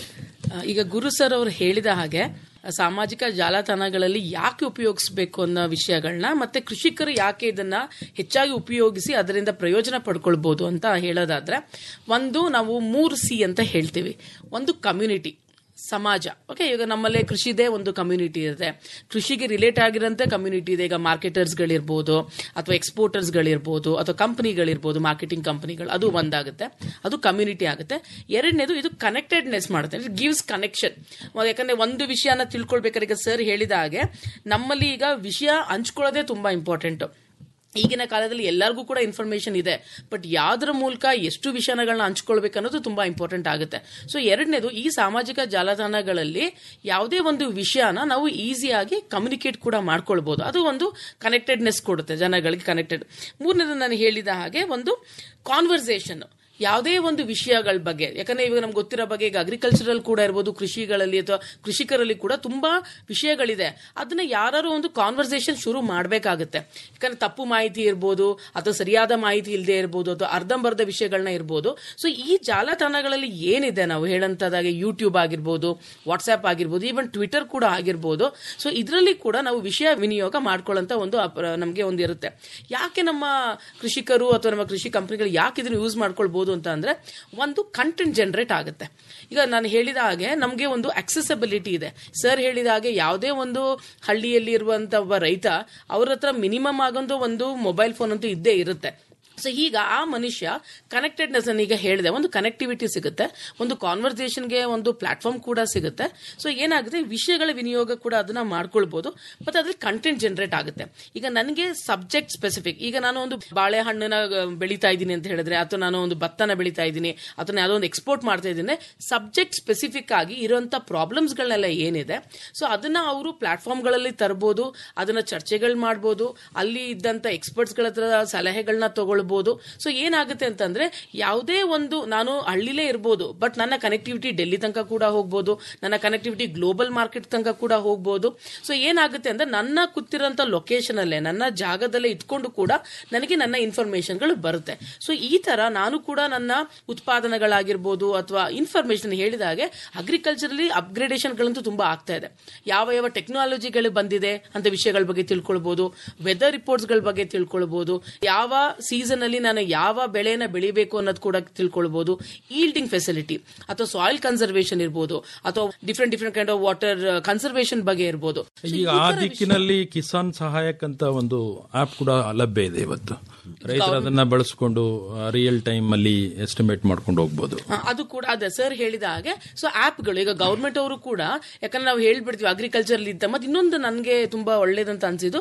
ಆ, ಈಗ ಗುರು ಸರ್ ಅವರು ಹೇಳಿದ ಹಾಗೆ ಆ, ಸಾಮಾಜಿಕ ಜಾಲತಾಣಗಳಲ್ಲಿ ಯಾಕೆ ಉಪಯೋಗಿಸಬೇಕು ಅನ್ನೋ ವಿಷಯಗಳನ್ನ ಮತ್ತೆ ಕೃಷಿಕರು ಯಾಕೆ ಇದನ್ನ ಹೆಚ್ಚಾಗಿ ಉಪಯೋಗಿಸಿ ಅದರಿಂದ ಪ್ರಯೋಜನ ಪಡ್ಕೊಳ್ಬಹುದು ಅಂತ ಹೇಳೋದಾದ್ರೆ ಒಂದು ನಾವು ಮೂರು ಸಿ ಅಂತ ಹೇಳ್ತೀವಿ ಒಂದು ಕಮ್ಯುನಿಟಿ ಸಮಾಜ ಓಕೆ ಈಗ ನಮ್ಮಲ್ಲೇ ಕೃಷಿದೇ ಒಂದು ಕಮ್ಯುನಿಟಿ ಇದೆ ಕೃಷಿಗೆ ರಿಲೇಟ್ ಆಗಿರೋಂಥ ಕಮ್ಯುನಿಟಿ ಇದೆ ಈಗ ಮಾರ್ಕೆಟರ್ಸ್ಗಳಿರ್ಬೋದು ಅಥವಾ ಎಕ್ಸ್ಪೋರ್ಟರ್ಸ್ಗಳಿರ್ಬೋದು ಅಥವಾ ಕಂಪನಿಗಳಿರ್ಬೋದು ಮಾರ್ಕೆಟಿಂಗ್ ಕಂಪನಿಗಳು ಅದು ಒಂದಾಗುತ್ತೆ ಅದು ಕಮ್ಯುನಿಟಿ ಆಗುತ್ತೆ ಎರಡನೇದು ಇದು ಕನೆಕ್ಟೆಡ್ನೆಸ್ ಮಾಡುತ್ತೆ ಇಟ್ ಗಿವ್ಸ್ ಕನೆಕ್ಷನ್ ಯಾಕಂದ್ರೆ ಒಂದು ವಿಷಯನ ತಿಳ್ಕೊಳ್ಬೇಕಾದ್ರೆ ಈಗ ಸರ್ ಹೇಳಿದ ಹಾಗೆ ನಮ್ಮಲ್ಲಿ ಈಗ ವಿಷಯ ಹಂಚ್ಕೊಳ್ಳೋದೇ ತುಂಬಾ ಇಂಪಾರ್ಟೆಂಟ್ ಈಗಿನ ಕಾಲದಲ್ಲಿ ಎಲ್ಲರಿಗೂ ಕೂಡ ಇನ್ಫಾರ್ಮೇಶನ್ ಇದೆ ಬಟ್ ಯಾವ್ದ್ರ ಮೂಲಕ ಎಷ್ಟು ವಿಷಯಗಳನ್ನ ಹಂಚ್ಕೊಳ್ಬೇಕು ಅನ್ನೋದು ತುಂಬಾ ಇಂಪಾರ್ಟೆಂಟ್ ಆಗುತ್ತೆ ಸೊ ಎರಡನೇದು ಈ ಸಾಮಾಜಿಕ ಜಾಲತಾಣಗಳಲ್ಲಿ ಯಾವುದೇ ಒಂದು ವಿಷಯನ ನಾವು ಈಸಿಯಾಗಿ ಕಮ್ಯುನಿಕೇಟ್ ಕೂಡ ಮಾಡ್ಕೊಳ್ಬಹುದು ಅದು ಒಂದು ಕನೆಕ್ಟೆಡ್ನೆಸ್ ಕೊಡುತ್ತೆ ಜನಗಳಿಗೆ ಕನೆಕ್ಟೆಡ್ ಮೂರನೇದು ನಾನು ಹೇಳಿದ ಹಾಗೆ ಒಂದು ಕಾನ್ವರ್ಸೇಷನ್ ಯಾವುದೇ ಒಂದು ವಿಷಯಗಳ ಬಗ್ಗೆ ಯಾಕಂದ್ರೆ ಇವಾಗ ನಮ್ಗೆ ಗೊತ್ತಿರೋ ಬಗ್ಗೆ ಈಗ ಅಗ್ರಿಕಲ್ಚರಲ್ ಕೂಡ ಇರ್ಬೋದು ಕೃಷಿಗಳಲ್ಲಿ ಅಥವಾ ಕೃಷಿಕರಲ್ಲಿ ಕೂಡ ತುಂಬಾ ವಿಷಯಗಳಿದೆ ಅದನ್ನ ಯಾರು ಒಂದು ಕಾನ್ವರ್ಸೇಷನ್ ಶುರು ಮಾಡಬೇಕಾಗುತ್ತೆ ಯಾಕಂದ್ರೆ ತಪ್ಪು ಮಾಹಿತಿ ಇರ್ಬೋದು ಅಥವಾ ಸರಿಯಾದ ಮಾಹಿತಿ ಇಲ್ಲದೆ ಇರ್ಬೋದು ಅಥವಾ ಅರ್ಧಂಬರ್ಧ ವಿಷಯಗಳನ್ನ ಇರ್ಬೋದು ಸೊ ಈ ಜಾಲತಾಣಗಳಲ್ಲಿ ಏನಿದೆ ನಾವು ಹೇಳಂತದಾಗೆ ಯೂಟ್ಯೂಬ್ ಆಗಿರ್ಬೋದು ವಾಟ್ಸ್ಆಪ್ ಆಗಿರ್ಬೋದು ಈವನ್ ಟ್ವಿಟರ್ ಕೂಡ ಆಗಿರ್ಬೋದು ಸೊ ಇದರಲ್ಲಿ ಕೂಡ ನಾವು ವಿಷಯ ವಿನಿಯೋಗ ಮಾಡ್ಕೊಳ್ಳೋಂತ ಒಂದು ಅಪ- ನಮ್ಗೆ ಒಂದು ಇರುತ್ತೆ ಯಾಕೆ ನಮ್ಮ ಕೃಷಿಕರು ಅಥವಾ ನಮ್ಮ ಕೃಷಿ ಕಂಪನಿಗಳು ಯಾಕೆ ಇದನ್ನು ಯೂಸ್ ಮಾಡ್ಕೊಳ್ಬಹುದು ಅಂತ ಅಂದ್ರೆ ಒಂದು ಕಂಟೆಂಟ್ ಜನರೇಟ್ ಆಗುತ್ತೆ ಈಗ ನಾನು ಹೇಳಿದ ಹಾಗೆ ನಮಗೆ ಒಂದು ಅಕ್ಸೆಸಿಬಿಲಿಟಿ ಇದೆ ಸರ್ ಹೇಳಿದ ಹಾಗೆ ಯಾವುದೇ ಒಂದು ಹಳ್ಳಿಯಲ್ಲಿ ಇರುವಂತ ಒಬ್ಬ ರೈತ ಅವ್ರ ಹತ್ರ ಮಿನಿಮಮ್ ಆಗೊಂದು ಒಂದು ಮೊಬೈಲ್ ಫೋನ್ ಅಂತೂ ಇದ್ದೇ ಇರುತ್ತೆ ಸೊ ಈಗ ಆ ಮನುಷ್ಯ ಕನೆಕ್ಟೆಡ್ನೆಸ್ ಈಗ ಹೇಳಿದೆ ಒಂದು ಕನೆಕ್ಟಿವಿಟಿ ಸಿಗುತ್ತೆ ಒಂದು ಕಾನ್ವರ್ಸೇಷನ್ಗೆ ಒಂದು ಪ್ಲಾಟ್ಫಾರ್ಮ್ ಕೂಡ ಸಿಗುತ್ತೆ ಸೊ ಏನಾಗುತ್ತೆ ವಿಷಯಗಳ ವಿನಿಯೋಗ ಕೂಡ ಅದನ್ನ ಮಾಡ್ಕೊಳ್ಬಹುದು ಮತ್ತೆ ಅದ್ರಲ್ಲಿ ಕಂಟೆಂಟ್ ಜನರೇಟ್ ಆಗುತ್ತೆ ಈಗ ನನಗೆ ಸಬ್ಜೆಕ್ಟ್ ಸ್ಪೆಸಿಫಿಕ್ ಈಗ ನಾನು ಒಂದು ಬಾಳೆಹಣ್ಣನ್ನ ಆ, ಬೆಳೀತಾ ಇದ್ದೀನಿ ಅಂತ ಹೇಳಿದ್ರೆ ಅಥವಾ ನಾನು ಒಂದು ಭತ್ತನ ಬೆಳೀತಾ ಇದ್ದೀನಿ ಅಥವಾ ಯಾವುದೋ ಒಂದು ಎಕ್ಸ್ಪೋರ್ಟ್ ಮಾಡ್ತಾ ಇದ್ದೀನಿ ಸಬ್ಜೆಕ್ಟ್ ಸ್ಪೆಸಿಫಿಕ್ ಆಗಿ ಇರುವಂತ ಪ್ರಾಬ್ಲಮ್ಸ್ಗಳನ್ನೆಲ್ಲ ಏನಿದೆ ಸೊ ಅದನ್ನ ಅವರು ಪ್ಲಾಟ್ಫಾರ್ಮ್ಗಳಲ್ಲಿ ತರಬಹುದು ಅದನ್ನ ಚರ್ಚೆಗಳು ಮಾಡ್ಬೋದು ಅಲ್ಲಿ ಇದ್ದಂತ ಎಕ್ಸ್ಪರ್ಟ್ಸ್ಗಳ ಹತ್ರ ಸಲಹೆಗಳನ್ನ ತಗೊಳ್ಬಹುದು ಸೊ ಏನಾಗುತ್ತೆ ಅಂತಂದ್ರೆ ಯಾವುದೇ ಒಂದು ನಾನು ಹಳ್ಳಿಲೇ ಇರ್ಬೋದು ಬಟ್ ನನ್ನ ಕನೆಕ್ಟಿವಿಟಿ ಡೆಲ್ಲಿ ತನಕ ಕೂಡ ಹೋಗ್ಬೋದು ನನ್ನ ಕನೆಕ್ಟಿವಿಟಿ ಗ್ಲೋಬಲ್ ಮಾರ್ಕೆಟ್ ತನಕ ಕೂಡ ಹೋಗ್ಬೋದು ಸೊ ಏನಾಗುತ್ತೆ ಅಂದ್ರೆ ನನ್ನ ಕೂತಿರೋಂಥ ಲೊಕೇಶನ್ ಅಲ್ಲೇ ನನ್ನ ಜಾಗದಲ್ಲೇ ಇಟ್ಕೊಂಡು ಕೂಡ ನನಗೆ ನನ್ನ ಇನ್ಫಾರ್ಮೇಶನ್ಗಳು ಬರುತ್ತೆ ಸೊ ಈ ತರ ನಾನು ಕೂಡ ನನ್ನ ಉತ್ಪಾದನೆಗಳಾಗಿರ್ಬೋದು ಅಥವಾ ಇನ್ಫಾರ್ಮೇಶನ್ ಹೇಳಿದ ಹಾಗೆ ಅಗ್ರಿಕಲ್ಚರಲ್ಲಿ ಅಪ್ಗ್ರೇಡೇಷನ್ಗಳಂತೂ ತುಂಬಾ ಆಗ್ತಾ ಇದೆ ಯಾವ ಯಾವ ಟೆಕ್ನಾಲಜಿಗಳು ಬಂದಿದೆ ಅಂತ ವಿಷಯಗಳ ಬಗ್ಗೆ ತಿಳ್ಕೊಳ್ಬಹುದು ವೆದರ್ ರಿಪೋರ್ಟ್ಸ್ಗಳ ಬಗ್ಗೆ ತಿಳ್ಕೊಳ್ಬಹುದು ಯಾವ ಸೀಸನ್ ಅಲ್ಲಿ ನಾನು ಯಾವ ಬೆಳೆನ ಬೆಳಿಬೇಕು ಅನ್ನೋದು ಕೂಡ ತಿಳ್ಕೊಳ್ಬಹುದು ಈಲ್ಡಿಂಗ್ ಫೆಸಿಲಿಟಿ ಅಥವಾ ಸಾಯಿಲ್ ಕನ್ಸರ್ವೇಷನ್ ಇರ್ಬೋದು ಅಥವಾ different different kind of water conservation ಬಗ್ಗೆ ಇರ್ಬೋದು So, ಈಗ ಈ ಆ ತರ ದಿಕ್ಕಿನಲ್ಲಿ ಕಿಸಾನ್ ಸಹಾಯಕ್ ಅಂತ ಒಂದು ಆಪ್ ಕೂಡ ಲಭ್ಯ ಇದೆ ಇವತ್ತು ರೈತರು ಅದನ್ನ ಬಳಸಿಕೊಂಡು ರಿಯಲ್ ಟೈಮ್ ಅಲ್ಲಿ ಎಸ್ಟಿಮೇಟ್ ಮಾಡ್ಕೊಂಡು ಹೋಗ್ಬೋದು ಆ, ಅದು ಕೂಡ ಅದೇ ಸರ್ ಹೇಳಿದ ಹಾಗೆ ಸೊ ಆಪ್ಗಳು ಈಗ ಗೌರ್ಮೆಂಟ್ ಅವರು ಕೂಡ ಯಾಕಂದ್ರೆ ನಾವು ಹೇಳ್ಬಿಡ್ತೀವಿ ಅಗ್ರಿಕಲ್ಚರ್ ಇದ್ದ ಮತ್ತೆ ಇನ್ನೊಂದು ನನಗೆ ತುಂಬಾ ಒಳ್ಳೇದಂತ ಅನ್ಸಿದ್ದು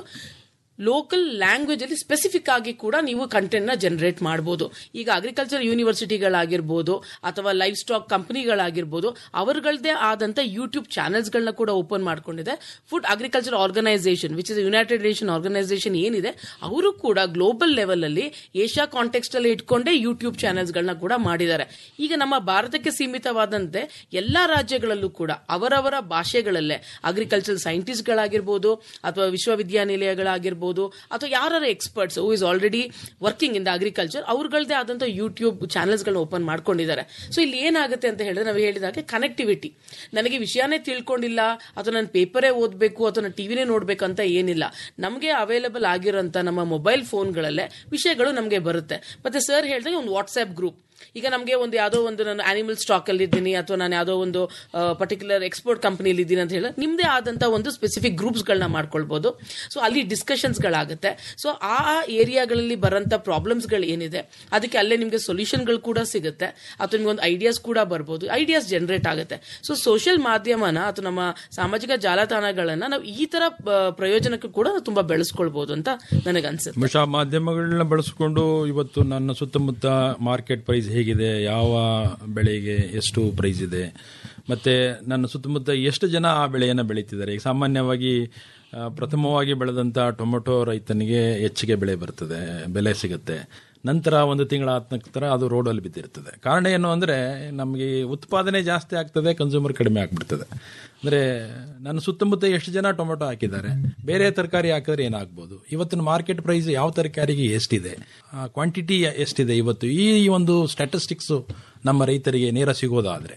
ಲೋಕಲ್ ಲ್ಯಾಂಗ್ವೇಜ್ ಅಲ್ಲಿ ಸ್ಪೆಸಿಫಿಕ್ ಆಗಿ ಕೂಡ ನೀವು ಕಂಟೆಂಟ್ ನ ಜನರೇಟ್ ಮಾಡಬಹುದು ಈಗ ಅಗ್ರಿಕಲ್ಚರ್ ಯೂನಿವರ್ಸಿಟಿಗಳಾಗಿರ್ಬೋದು ಅಥವಾ ಲೈಫ್ ಸ್ಟಾಕ್ ಕಂಪನಿಗಳಾಗಿರ್ಬೋದು ಅವರುಗಳದೇ ಆದಂತ ಯೂಟ್ಯೂಬ್ ಚಾನೆಲ್ಸ್ ಗಳನ್ನ ಕೂಡ ಓಪನ್ ಮಾಡ್ಕೊಂಡಿದೆ food agriculture organisation which is united nation organisation ಏನಿದೆ ಅವರು ಕೂಡ ಗ್ಲೋಬಲ್ ಲೆವೆಲ್ ಅಲ್ಲಿ ಏಷ್ಯಾ ಕಾಂಟೆಕ್ಸ್ಟ್ ಅಲ್ಲಿ ಇಟ್ಕೊಂಡೇ ಯೂಟ್ಯೂಬ್ ಚಾನೆಲ್ಸ್ ಗಳನ್ನ ಕೂಡ ಮಾಡಿದ್ದಾರೆ ಈಗ ನಮ್ಮ ಭಾರತಕ್ಕೆ ಸೀಮಿತವಾದಂತೆ ಎಲ್ಲಾ ರಾಜ್ಯಗಳಲ್ಲೂ ಕೂಡ ಅವರವರ ಭಾಷೆಗಳಲ್ಲೇ ಅಗ್ರಿಕಲ್ಚರ್ ಸೈಂಟಿಸ್ಟ್ಗಳಾಗಿರ್ಬೋದು ಅಥವಾ ವಿಶ್ವವಿದ್ಯಾನಿಲಯಗಳಾಗಿರ್ಬೋದು ಅಥವಾ ಯಾರು experts who is already working in the agriculture ಅವ್ರಗಳದೇ ಆದಂತ ಯೂಟ್ಯೂಬ್ ಚಾನೆಲ್ಸ್ಗಳನ್ನ ಓಪನ್ ಮಾಡ್ಕೊಂಡಿದ್ದಾರೆ ಸೊ ಇಲ್ಲಿ ಏನಾಗುತ್ತೆ ಅಂತ ಹೇಳಿದ್ರೆ ನಾವು ಹೇಳಿದಾಗೆ ಕನೆಕ್ಟಿವಿಟಿ ನನಗೆ ವಿಷಯನೇ ತಿಳ್ಕೊಂಡಿಲ್ಲ ಅಥವಾ ನಾನು ಪೇಪರೇ ಓದಬೇಕು ಅಥವಾ ನಾನು ಟಿವಿನೇ ನೋಡ್ಬೇಕು ಅಂತ ಏನಿಲ್ಲ ನಮಗೆ ಅವೈಲೇಬಲ್ ಆಗಿರೋಂಥ ನಮ್ಮ ಮೊಬೈಲ್ ಫೋನ್ಗಳಲ್ಲೇ ವಿಷಯಗಳು ನಮಗೆ ಬರುತ್ತೆ ಮತ್ತೆ ಸರ್ ಹೇಳಿದಾಗ ಒಂದು ವಾಟ್ಸ್ಆಪ್ ಗ್ರೂಪ್ ಈಗ ನಮಗೆ ಒಂದು ಯಾವುದೋ ಒಂದು ನಾನು ಆನಿಮಲ್ ಸ್ಟಾಕ್ ಅಲ್ಲಿ ಇದ್ದೀನಿ ಅಥವಾ ನಾನು ಯಾವುದೋ ಒಂದು ಪರ್ಟಿಕ್ಯುಲರ್ ಎಕ್ಸ್ಪೋರ್ಟ್ ಕಂಪನಿಯಲ್ಲಿ ಇದ್ದೀನಿ ಅಂತ ಹೇಳಿ ನಿಮ್ಮದೇ ಆದಂತ ಒಂದು ಸ್ಪೆಸಿಫಿಕ್ ಗ್ರೂಪ್ಸ್ಗಳನ್ನ ಮಾಡ್ಕೊಳ್ಬಹುದು ಸೊ ಅಲ್ಲಿ ಡಿಸ್ಕಷನ್ಸ್ಗಳಾಗುತ್ತೆ ಸೊ ಆ ಏರಿಯಾಗಳಲ್ಲಿ ಬರೋಂಥ ಪ್ರಾಬ್ಲಮ್ಸ್ಗಳು ಏನಿದೆ ಅದಕ್ಕೆ ಅಲ್ಲೇ ನಿಮಗೆ ಸೊಲ್ಯೂಷನ್ಗಳು ಕೂಡ ಸಿಗುತ್ತೆ ಅಥವಾ ನಿಮ್ಗೆ ಒಂದು ಐಡಿಯಾಸ್ ಕೂಡ ಬರ್ಬೋದು ಐಡಿಯಾಸ್ ಜನರೇಟ್ ಆಗುತ್ತೆ ಸೊ ಸೋಷಿಯಲ್ ಮಾಧ್ಯಮನ ಅಥವಾ ನಮ್ಮ ಸಾಮಾಜಿಕ ಜಾಲತಾಣಗಳನ್ನ ನಾವು ಈ ತರ ಆ, ಪ್ರಯೋಜನಕ್ಕೆ ಕೂಡ ತುಂಬಾ ಬೆಳೆಸ್ಕೊಳ್ಬಹುದು ಅಂತ ನನಗೆ ಅನ್ಸುತ್ತೆ ಬಹುಶಃ ಮಾಧ್ಯಮಗಳನ್ನ ಬಳಸಿಕೊಂಡು ಇವತ್ತು ನನ್ನ ಸುತ್ತಮುತ್ತ ಮಾರ್ಕೆಟ್ ಪ್ರೈಸ್ ಹೇಗಿದೆ ಯಾವ ಬೆಳೆಗೆ ಎಷ್ಟು ಪ್ರೈಸ್ ಇದೆ ಮತ್ತೆ ನನ್ನ ಸುತ್ತಮುತ್ತ ಎಷ್ಟು ಜನ ಆ ಬೆಳೆಯನ್ನು ಬೆಳೀತಿದ್ದಾರೆ ಈಗ ಸಾಮಾನ್ಯವಾಗಿ ಆ, ಪ್ರಥಮವಾಗಿ ಬೆಳೆದಂತ ಟೊಮೆಟೊ ರೈತನಿಗೆ ಹೆಚ್ಚಿಗೆ ಬೆಳೆ ಬರ್ತದೆ ಬೆಲೆ ಸಿಗುತ್ತೆ ನಂತರ ಒಂದು ತಿಂಗಳ ಆದ ನಂತರ ಅದು ರೋಡಲ್ಲಿ ಬಿದ್ದಿರ್ತದೆ ಕಾರಣ ಏನು ಅಂದರೆ ನಮಗೆ ಉತ್ಪಾದನೆ ಜಾಸ್ತಿ ಆಗ್ತದೆ ಕನ್ಸ್ಯೂಮರ್ ಕಡಿಮೆ ಆಗ್ಬಿಡ್ತದೆ ಅಂದರೆ ನನ್ನ ಸುತ್ತಮುತ್ತ ಎಷ್ಟು ಜನ ಟೊಮೆಟೊ ಹಾಕಿದ್ದಾರೆ ಬೇರೆ ತರಕಾರಿ ಹಾಕಿದ್ರೆ ಏನಾಗ್ಬೋದು ಇವತ್ತಿನ ಮಾರ್ಕೆಟ್ ಪ್ರೈಸ್ ಯಾವ ತರಕಾರಿಗೆ ಎಷ್ಟಿದೆ ಕ್ವಾಂಟಿಟಿ ಎಷ್ಟಿದೆ ಇವತ್ತು ಈ ಒಂದು ಸ್ಟ್ಯಾಟಿಸ್ಟಿಕ್ಸ್ ನಮ್ಮ ರೈತರಿಗೆ ನೇರ ಸಿಗೋದಾದ್ರೆ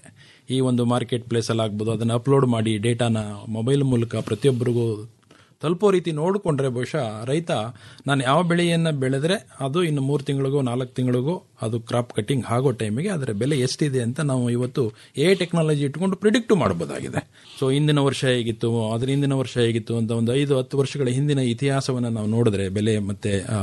ಈ ಒಂದು ಮಾರ್ಕೆಟ್ ಪ್ಲೇಸ್ ಅಲ್ಲಿ ಆಗ್ಬೋದು ಅದನ್ನ ಅಪ್ಲೋಡ್ ಮಾಡಿ ಡೇಟಾನ ಮೊಬೈಲ್ ಮೂಲಕ ಪ್ರತಿಯೊಬ್ಬರಿಗೂ ತಲುಪೋ ರೀತಿ ನೋಡಿಕೊಂಡ್ರೆ ಬಹುಶಃ ರೈತ ನಾನು ಯಾವ ಬೆಳೆಯನ್ನು ಬೆಳೆದ್ರೆ ಅದು ಇನ್ನು ಮೂರು ತಿಂಗಳಿಗೋ ನಾಲ್ಕು ತಿಂಗಳಿಗೋ ಅದು ಕ್ರಾಪ್ ಕಟ್ಟಿಂಗ್ ಆಗೋ ಟೈಮಿಗೆ ಅದರ ಬೆಲೆ ಎಷ್ಟಿದೆ ಅಂತ ನಾವು ಇವತ್ತು ಎ ಟೆಕ್ನಾಲಜಿ ಇಟ್ಕೊಂಡು ಪ್ರಿಡಿಕ್ಟ್ ಮಾಡಬಹುದಾಗಿದೆ ಸೊ ಹಿಂದಿನ ವರ್ಷ ಹೇಗಿತ್ತು ಅದ್ರ ಹಿಂದಿನ ವರ್ಷ ಹೇಗಿತ್ತು ಅಂತ ಒಂದು ಐದು ಹತ್ತು ವರ್ಷಗಳ ಹಿಂದಿನ ಇತಿಹಾಸವನ್ನು ನಾವು ನೋಡಿದ್ರೆ ಬೆಲೆ ಮತ್ತೆ ಆ,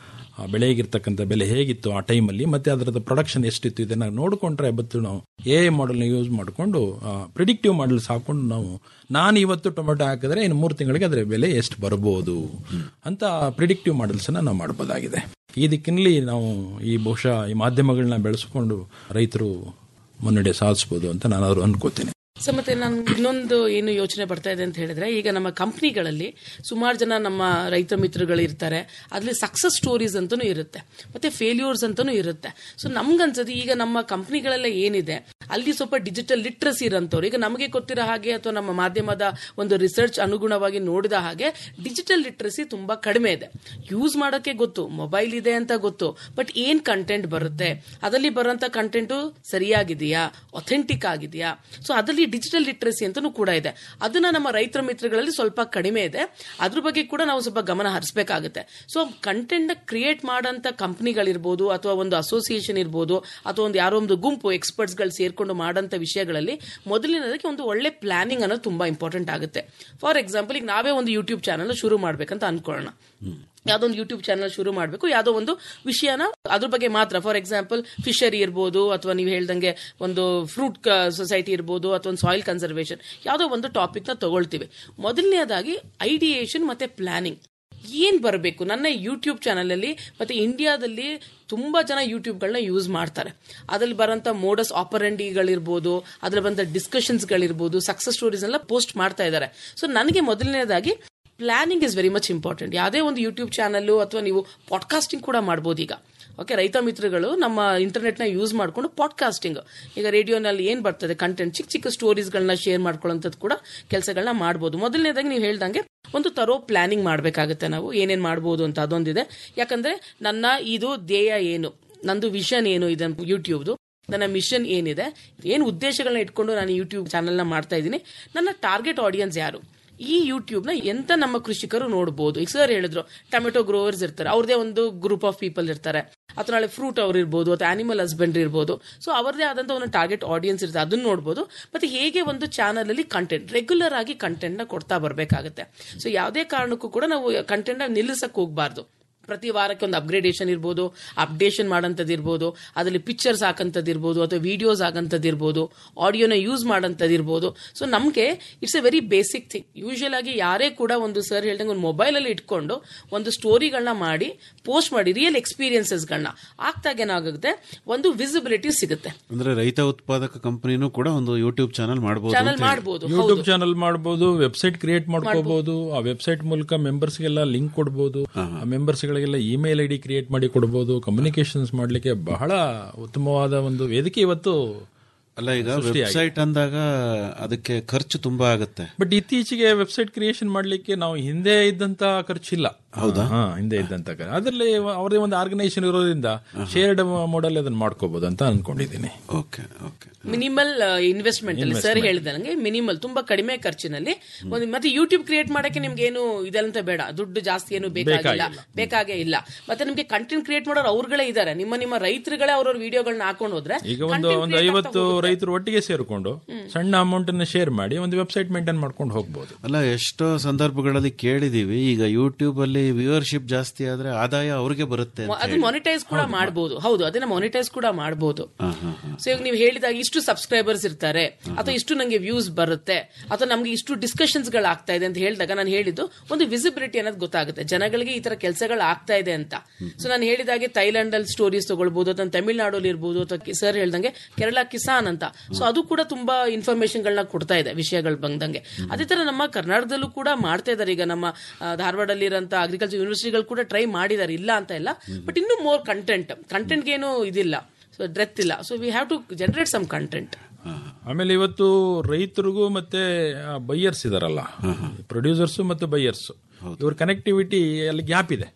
ಆ ಬೆಳೆಗಿರ್ತಕ್ಕಂಥ ಬೆಲೆ ಹೇಗಿತ್ತು ಆ ಟೈಮಲ್ಲಿ ಮತ್ತೆ ಅದರದ್ದು ಪ್ರೊಡಕ್ಷನ್ ಎಷ್ಟಿತ್ತು ಇದನ್ನ ನೋಡಿಕೊಂಡ್ರೆ ಬತ್ತು ನಾವು ಎ ಮಾಡೆಲ್ನ ಯೂಸ್ ಮಾಡಿಕೊಂಡು ಪ್ರಿಡಿಕ್ಟಿವ್ ಮಾಡಲ್ಸ್ ಹಾಕೊಂಡು ನಾವು ನಾನು ಇವತ್ತು ಟೊಮೆಟೊ ಹಾಕಿದ್ರೆ ಇನ್ನು ಮೂರು ತಿಂಗಳಿಗೆ ಅದರ ಬೆಲೆ ಎಷ್ಟು ಬರ್ಬೋದು ಅಂತ ಪ್ರಿಡಿಕ್ಟಿವ್ ಮಾಡಲ್ಸನ್ನ ನಾವು ಮಾಡಬಹುದಾಗಿದೆ ಈ ದಿಕ್ಕಿನಲ್ಲಿ ನಾವು ಈ ಬಹುಶಃ ಈ ಮಾಧ್ಯಮಗಳನ್ನ ಬೆಳೆಸ್ಕೊಂಡು ರೈತರು ಮುನ್ನಡೆ ಸಾಧಿಸಬಹುದು ಅಂತ ನಾನು ಅನ್ಕೋತೀನಿ ಸೊ ಮತ್ತೆ ನಾನು ಇನ್ನೊಂದು ಏನು ಯೋಚನೆ ಬರ್ತಾ ಇದೆ ಅಂತ ಹೇಳಿದ್ರೆ ಈಗ ನಮ್ಮ ಕಂಪ್ನಿಗಳಲ್ಲಿ ಸುಮಾರು ಜನ ನಮ್ಮ ರೈತ ಮಿತ್ರಗಳು ಇರ್ತಾರೆ ಅದ್ರಲ್ಲಿ ಸಕ್ಸಸ್ ಸ್ಟೋರೀಸ್ ಅಂತಲೂ ಇರುತ್ತೆ ಮತ್ತೆ ಫೇಲ್ಯೂರ್ಸ್ ಅಂತಲೂ ಇರುತ್ತೆ ಸೊ ನಮ್ಗನ್ಸದು ಈಗ ನಮ್ಮ ಕಂಪ್ನಿಗಳೆಲ್ಲ ಏನಿದೆ ಅಲ್ಲಿ ಸ್ವಲ್ಪ ಡಿಜಿಟಲ್ ಲಿಟ್ರಸಿ ಇರೋಂಥವ್ರು ಈಗ ನಮಗೆ ಗೊತ್ತಿರೋ ಹಾಗೆ ಅಥವಾ ನಮ್ಮ ಮಾಧ್ಯಮದ ಒಂದು ರಿಸರ್ಚ್ ಅನುಗುಣವಾಗಿ ನೋಡಿದ ಹಾಗೆ ಡಿಜಿಟಲ್ ಲಿಟ್ರಸಿ ತುಂಬಾ ಕಡಿಮೆ ಇದೆ ಯೂಸ್ ಮಾಡೋಕೆ ಗೊತ್ತು ಮೊಬೈಲ್ ಇದೆ ಅಂತ ಗೊತ್ತು ಬಟ್ ಏನ್ ಕಂಟೆಂಟ್ ಬರುತ್ತೆ ಅದರಲ್ಲಿ ಬರುವಂತ ಕಂಟೆಂಟು ಸರಿಯಾಗಿದೆಯಾ ಅಥೆಂಟಿಕ್ ಆಗಿದೆಯಾ ಸೊ ಅದರಲ್ಲಿ ಡಿಜಿಟಲ್ ಲಿಟ್ರಸಿ ಅಂತಲೂ ಕೂಡ ಇದೆ ಅದನ್ನ ನಮ್ಮ ರೈತರ ಮಿತ್ರಗಳಲ್ಲಿ ಸ್ವಲ್ಪ ಕಡಿಮೆ ಇದೆ ಅದ್ರ ಬಗ್ಗೆ ಕೂಡ ನಾವು ಸ್ವಲ್ಪ ಗಮನ ಹರಿಸಬೇಕಾಗುತ್ತೆ ಸೊ ಕಂಟೆಂಟ್ ಕ್ರಿಯೇಟ್ ಮಾಡೋಂಥ ಕಂಪ್ನಿಗಳಿರ್ಬೋದು ಅಥವಾ ಒಂದು ಅಸೋಸಿಯೇಷನ್ ಇರ್ಬೋದು ಅಥವಾ ಒಂದು ಯಾರೋ ಒಂದು ಗುಂಪು ಎಕ್ಸ್ಪರ್ಟ್ಸ್ಗಳು ಸೇರ್ಕೊಂಡು ಮಾಡೋಂಥ ವಿಷಯಗಳಲ್ಲಿ ಮೊದಲಿನದಕ್ಕೆ ಒಂದು ಒಳ್ಳೆ ಪ್ಲಾನಿಂಗ್ ಅನ್ನೋದು ತುಂಬಾ ಇಂಪಾರ್ಟೆಂಟ್ ಆಗುತ್ತೆ ಫಾರ್ ಎಕ್ಸಾಂಪಲ್ ಈಗ ನಾವೇ ಒಂದು ಯೂಟ್ಯೂಬ್ ಚಾನಲ್ ಶುರು ಮಾಡ್ಬೇಕಂತ ಅನ್ಕೊಳ್ಳೋಣ ಯಾವ್ದೋ ಒಂದು ಯೂಟ್ಯೂಬ್ ಚಾನಲ್ ಶುರು ಮಾಡಬೇಕು ಯಾವುದೋ ಒಂದು ವಿಷಯನ ಅದ್ರ ಬಗ್ಗೆ ಮಾತ್ರ ಫಾರ್ ಎಕ್ಸಾಂಪಲ್ ಫಿಶರಿ ಇರ್ಬೋದು ಅಥವಾ ನೀವು ಹೇಳ್ದಂಗೆ ಒಂದು ಫ್ರೂಟ್ ಸೊಸೈಟಿ ಇರ್ಬೋದು ಅಥವಾ ಒಂದು ಸಾಯಿಲ್ ಕನ್ಸರ್ವೇಷನ್ ಯಾವುದೋ ಒಂದು ಟಾಪಿಕ್ನ ತಗೊಳ್ತೀವಿ ಮೊದಲನೇದಾಗಿ ಐಡಿಯೇಷನ್ ಮತ್ತೆ ಪ್ಲಾನಿಂಗ್ ಏನ್ ಬರಬೇಕು ನನ್ನ ಯೂಟ್ಯೂಬ್ ಚಾನಲ್ ಅಲ್ಲಿ ಮತ್ತೆ ಇಂಡಿಯಾದಲ್ಲಿ ತುಂಬಾ ಜನ ಯೂಟ್ಯೂಬ್ಗಳನ್ನ ಯೂಸ್ ಮಾಡ್ತಾರೆ ಅದ್ರಲ್ಲಿ ಬರೋಂಥ ಮೋಡಸ್ ಆಪರೆಂಡಿಗಳಿರ್ಬೋದು ಅದ್ರಲ್ಲಿ ಬಂದ ಡಿಸ್ಕಷನ್ಸ್ಗಳಿರ್ಬೋದು ಸಕ್ಸಸ್ ಸ್ಟೋರೀಸ್ ಎಲ್ಲ ಪೋಸ್ಟ್ ಮಾಡ್ತಾ ಇದ್ದಾರೆ ಸೊ ನನಗೆ ಮೊದಲನೇದಾಗಿ planning is very much important ಯಾವುದೇ ಒಂದು ಯೂಟ್ಯೂಬ್ ಚಾನಲ್ ಅಥವಾ ನೀವು ಪಾಡ್ಕಾಸ್ಟಿಂಗ್ ಕೂಡ ಮಾಡ್ಬೋದು ಈಗ ಓಕೆ ರೈತ ಮಿತ್ರಗಳು ನಮ್ಮ ಇಂಟರ್ನೆಟ್ನ ಯೂಸ್ ಮಾಡಿಕೊಂಡು ಪಾಡ್ಕಾಸ್ಟಿಂಗ್ ಈಗ ರೇಡಿಯೋನಲ್ಲಿ ಏನು ಬರ್ತದೆ ಕಂಟೆಂಟ್ ಚಿಕ್ಕ ಚಿಕ್ಕ ಸ್ಟೋರೀಸ್ಗಳನ್ನ ಶೇರ್ ಮಾಡ್ಕೊಳ್ಳೋಂಥದ್ದು ಕೂಡ ಕೆಲಸಗಳನ್ನ ಮಾಡ್ಬೋದು ಮೊದಲನೇದಾಗಿ ನೀವು ಹೇಳ್ದಂಗೆ ಒಂದು ತರೋ ಪ್ಲಾನಿಂಗ್ ಮಾಡಬೇಕಾಗುತ್ತೆ ನಾವು ಏನೇನು ಮಾಡ್ಬೋದು ಅಂತ ಅದೊಂದಿದೆ ಯಾಕಂದ್ರೆ ನನ್ನ ಇದು ಧ್ಯೇಯ ಏನು ನಂದು ವಿಷನ್ ಏನು ಇದೆ ಯೂಟ್ಯೂಬ್ದು ನನ್ನ ಮಿಷನ್ ಏನಿದೆ ಏನು ಉದ್ದೇಶಗಳನ್ನ ಇಟ್ಕೊಂಡು ನಾನು ಯೂಟ್ಯೂಬ್ ಚಾನೆಲ್ನ ಮಾಡ್ತಾ ಇದ್ದೀನಿ ನನ್ನ ಟಾರ್ಗೆಟ್ ಆಡಿಯನ್ಸ್ ಯಾರು ಈ ಯೂಟ್ಯೂಬ್ನ ಎಂತ ನಮ್ಮ ಕೃಷಿಕರು ನೋಡಬಹುದು ಈಗ ಸರ್ ಹೇಳಿದ್ರು ಟೊಮೆಟೊ ಗ್ರೋವರ್ಸ್ ಇರ್ತಾರೆ ಅವ್ರದೇ ಒಂದು ಗ್ರೂಪ್ ಆಫ್ ಪೀಪಲ್ ಇರ್ತಾರೆ ಅಥವಾ ನಾಳೆ ಫ್ರೂಟ್ ಅವ್ರು ಇರ್ಬೋದು ಅಥವಾ ಆನಿಮಲ್ ಹಸ್ಬೆಂಡ್ರಿ ಇರ್ಬೋದು ಸೊ ಅವರದೇ ಆದಂತ ಒಂದು ಟಾರ್ಗೆಟ್ ಆಡಿಯನ್ಸ್ ಇರುತ್ತೆ ಅದನ್ನ ನೋಡ್ಬೋದು ಮತ್ತೆ ಹೇಗೆ ಒಂದು ಚಾನಲ್ ಅಲ್ಲಿ ಕಂಟೆಂಟ್ ರೆಗ್ಯುಲರ್ ಆಗಿ ಕಂಟೆಂಟ್ ನ ಕೊಡ್ತಾ ಬರಬೇಕಾಗುತ್ತೆ ಸೊ ಯಾವುದೇ ಕಾರಣಕ್ಕೂ ಕೂಡ ನಾವು ಕಂಟೆಂಟ್ ನ ನಿಲ್ಲಿಸಕ್ ಹೋಗ್ಬಾರ್ದು ಪ್ರತಿ ವಾರಕ್ಕೆ ಒಂದು ಅಪ್ಗ್ರೇಡೇಷನ್ ಇರ್ಬೋದು ಅಪ್ಡೇಷನ್ ಮಾಡೋಂಥದ್ದು ಇರ್ಬೋದು ಅದರಲ್ಲಿ ಪಿಕ್ಚರ್ಸ್ ಹಾಕಂಥದ್ದು ಇರ್ಬೋದು ಅಥವಾ ವಿಡಿಯೋಸ್ ಆಗಂಥದ್ದು ಇರ್ಬೋದು ಆಡಿಯೋನ ಯೂಸ್ ಮಾಡೋಂಥದ್ದು ಇರ್ಬೋದು ಸೊ ನಮಗೆ it's a very basic thing usual ಆಗಿ ಯಾರೇ ಕೂಡ ಒಂದು ಸರ್ ಹೇಳ್ದಂಗೆ ಒಂದು ಮೊಬೈಲಲ್ಲಿ ಇಟ್ಕೊಂಡು ಒಂದು ಸ್ಟೋರಿಗಳನ್ನ ಮಾಡಿ ಪೋಸ್ಟ್ ಮಾಡಿ ರಿಯಲ್ ಎಕ್ಸ್ಪೀರಿಯನ್ಸಸ್ಗಳನ್ನ ಆಗ್ತಾಗ ಏನಾಗುತ್ತೆ ಒಂದು ವಿಸಿಬಿಲಿಟಿ ಸಿಗುತ್ತೆ ಅಂದ್ರೆ ರೈತ ಉತ್ಪಾದಕ ಕಂಪನಿನೂ ಕೂಡ ಒಂದು ಯೂಟ್ಯೂಬ್ ಚಾನಲ್ ಮಾಡಬಹುದು ಚಾನಲ್ ಮಾಡ್ಬೋದು ಯೂಟ್ಯೂಬ್ ಚಾನಲ್ ಮಾಡಬಹುದು ವೆಬ್ಸೈಟ್ ಕ್ರಿಯೇಟ್ ಮಾಡ್ಕೋಬಹುದು ಆ ವೆಬ್ಸೈಟ್ ಮೂಲಕ ಮೆಂಬರ್ಸ್ಗೆಲ್ಲ ಲಿಂಕ್ ಕೊಡಬಹುದು ಆ ಮೆಂಬರ್ಸ್ಗಳಿಗೆಲ್ಲ ಇಮೇಲ್ ಐ ಡಿ ಕ್ರಿಯೇಟ್ ಮಾಡಿ ಕೊಡಬಹುದು ಕಮ್ಯುನಿಕೇಶನ್ಸ್ ಮಾಡ್ಲಿಕ್ಕೆ ಬಹಳ ಉತ್ತಮವಾದ ಒಂದು ವೇದಿಕೆ ಇವತ್ತು ಅಲ್ಲ ಈಗ ಸೃಷ್ಟಿಯಾಗಿದೆ. ವೆಬ್ಸೈಟ್ ಅಂದಾಗ ಅದಕ್ಕೆ ಖರ್ಚು ತುಂಬಾ ಆಗುತ್ತೆ ಬಟ್ ಇತ್ತೀಚೆಗೆ ವೆಬ್ಸೈಟ್ ಕ್ರಿಯೇಷನ್ ಮಾಡ್ಲಿಕ್ಕೆ ನಾವು ಹಿಂದೆ ಇದ್ದಂತ ಖರ್ಚಿಲ್ಲ ಹೌದಾ? ಹಾ ಹಿಂದೆ ಇದ್ದಂತ ಖರ್ಚು. ಅದರಲ್ಲಿ ಅವರದೇ ಒಂದು ಆರ್ಗನೈಸೇಷನ್ ಇರೋದ್ರಿಂದ ಶೇರ್ಡ್ ಮಾಡಲ್ ಅದನ್ನ ಮಾಡ್ಕೋಬಹುದು ಅಂತ ಅನ್ಕೊಂಡಿದ್ದೀನಿ ಓಕೆ ಓಕೆ ಮಿನಿಮಲ್ ಇನ್ವೆಸ್ಟ್ಮೆಂಟ್ ಅಲ್ಲಿ ಸರ್ ಹೇಳಿದಂಗೆ ಮಿನಿಮಲ್ ತುಂಬಾ ಕಡಿಮೆ ಖರ್ಚಿನಲ್ಲಿ ಒಂದು ಮತ್ತೆ ಯೂಟ್ಯೂಬ್ ಕ್ರಿಯೇಟ್ ಮಾಡಕ್ಕೆ ನಿಮ್ಗೆ ಏನು ಇದೆಲ್ಲಂತ ಬೇಡ ದುಡ್ಡು ಜಾಸ್ತಿ ಏನು ಬೇಕಾಗಿಲ್ಲ ಬೇಕಾಗೇ ಇಲ್ಲ ಮತ್ತೆ ನಿಮ್ಗೆ ಕಂಟೆಂಟ್ ಕ್ರಿಯೇಟ್ ಮಾಡೋರು ಅವ್ರುಗಳೇ ಇದಾರೆ ನಿಮ್ಮ ನಿಮ್ಮ ರೈತರುಗಳೇ ಅವ್ರವ್ರ ವಿಡಿಯೋಗಳನ್ನ ಹಾಕೊಂಡು ಹೋದ್ರೆ ಈಗ ಒಂದು ಒಂದು ಐವತ್ತು ರೈತರು ಒಟ್ಟಿಗೆ ಸೇರಿಕೊಂಡು ಸಣ್ಣ ಅಮೌಂಟ್ ಅನ್ನ ಶೇರ್ ಮಾಡಿ ಒಂದು ವೆಬ್ಸೈಟ್ ಮೇಂಟೈನ್ ಮಾಡ್ಕೊಂಡು ಹೋಗ್ಬೋದು ಅಲ್ಲ ಎಷ್ಟೋ ಸಂದರ್ಭಗಳಲ್ಲಿ ಕೇಳಿದೀವಿ ಈಗ ಯೂಟ್ಯೂಬ್ ಅಲ್ಲಿ ವ್ಯೂವರ್ಶಿಪ್ ಜಾಸ್ತಿ ಆದ್ರೆ ಆದಾಯ ಅವ್ರಿಗೆ ಬರುತ್ತೆ ಅಂತ ಅದು ಮಾನಿಟೈಸ್ ಕೂಡ ಮಾಡಬಹುದು ಹೌದು ಅದನ್ನ ಮಾನಿಟೈಸ್ ಕೂಡ ಮಾಡಬಹುದು ಹಾ, ಹಾ, ಹಾ. ಸೊ ಈಗ ನೀವು ಹೇಳಿದಾಗ ಇಷ್ಟು ಸಬ್ಸ್ಕ್ರೈಬರ್ಸ್ ಇರ್ತಾರೆ ಅಥವಾ ಇಷ್ಟು ನಂಗೆ ವ್ಯೂಸ್ ಬರುತ್ತೆ ಅಥವಾ ನಮ್ಗೆ ಇಷ್ಟು ಡಿಸ್ಕಷನ್ಸ್ ಗಳು ಆಗ್ತಾ ಇದೆ ಅಂತ ಹೇಳಿದಾಗ ನಾನು ಹೇಳಿದ್ದು ಒಂದು ವಿಸಿಬಿಲಿಟಿ ಅನ್ನೋದು ಗೊತ್ತಾಗುತ್ತೆ ಜನಗಳಿಗೆ ಈ ತರ ಕೆಲಸಗಳು ಆಗ್ತಾ ಇದೆ ಅಂತ ಸೊ ನಾನು ಹೇಳಿದಾಗೆ ಥೈಲ್ಯಾಂಡ್ ಅಲ್ಲಿ ಸ್ಟೋರೀಸ್ ತಗೊಳ್ಬಹುದು ಅಥವಾ ತಮಿಳ್ನಾಡಲ್ಲಿ ಇರ್ಬೋದು ಅಥವಾ ಸರ್ ಹೇಳ್ದಂಗೆ ಕೇರಳ ಕಿಸಾನ್ ಅಂತ ಸೊ ಅದು ಕೂಡ ತುಂಬಾ ಇನ್ಫಾರ್ಮೇಶನ್ ಗಳನ್ನ ಕೊಡ್ತಾ ಇದೆ ವಿಷಯಗಳು ಬಂದಂಗೆ ಅದೇ ತರ ನಮ್ಮ ಕರ್ನಾಟಕದಲ್ಲೂ ಕೂಡ ಮಾಡ್ತಾ ಇದ್ದಾರೆ ಈಗ ನಮ್ಮ ಆ, ಧಾರವಾಡಲ್ಲಿ ಇರೋಂಥ ಅಗ್ರಿಕಲ್ಚರ್ ಯೂನಿವರ್ಸಿಟಿಗಳು ಕೂಡ ಟ್ರೈ ಮಾಡಿದ್ದಾರೆ ಇಲ್ಲ ಅಂತ ಇಲ್ಲ ಬಟ್ ಇನ್ನೂ ಮೋರ್ ಕಂಟೆಂಟ್ ಕಂಟೆಂಟ್ಗೆ ಏನು ಇದಿಲ್ಲ ಸೊ ಡ್ರೆತ್ ಇಲ್ಲ so we have to generate some content ಆಮೇಲೆ ಇವತ್ತು ರೈತರಿಗೂ ಮತ್ತೆ ಬೈಯರ್ಸ್ ಇದಾರಲ್ಲ ಪ್ರೊಡ್ಯೂಸರ್ಸ್ ಮತ್ತು ಬೈಯರ್ಸ್ ಇವ್ರ ಕನೆಕ್ಟಿವಿಟಿ ಅಲ್ಲಿ ಗ್ಯಾಪ್ ಇದೆ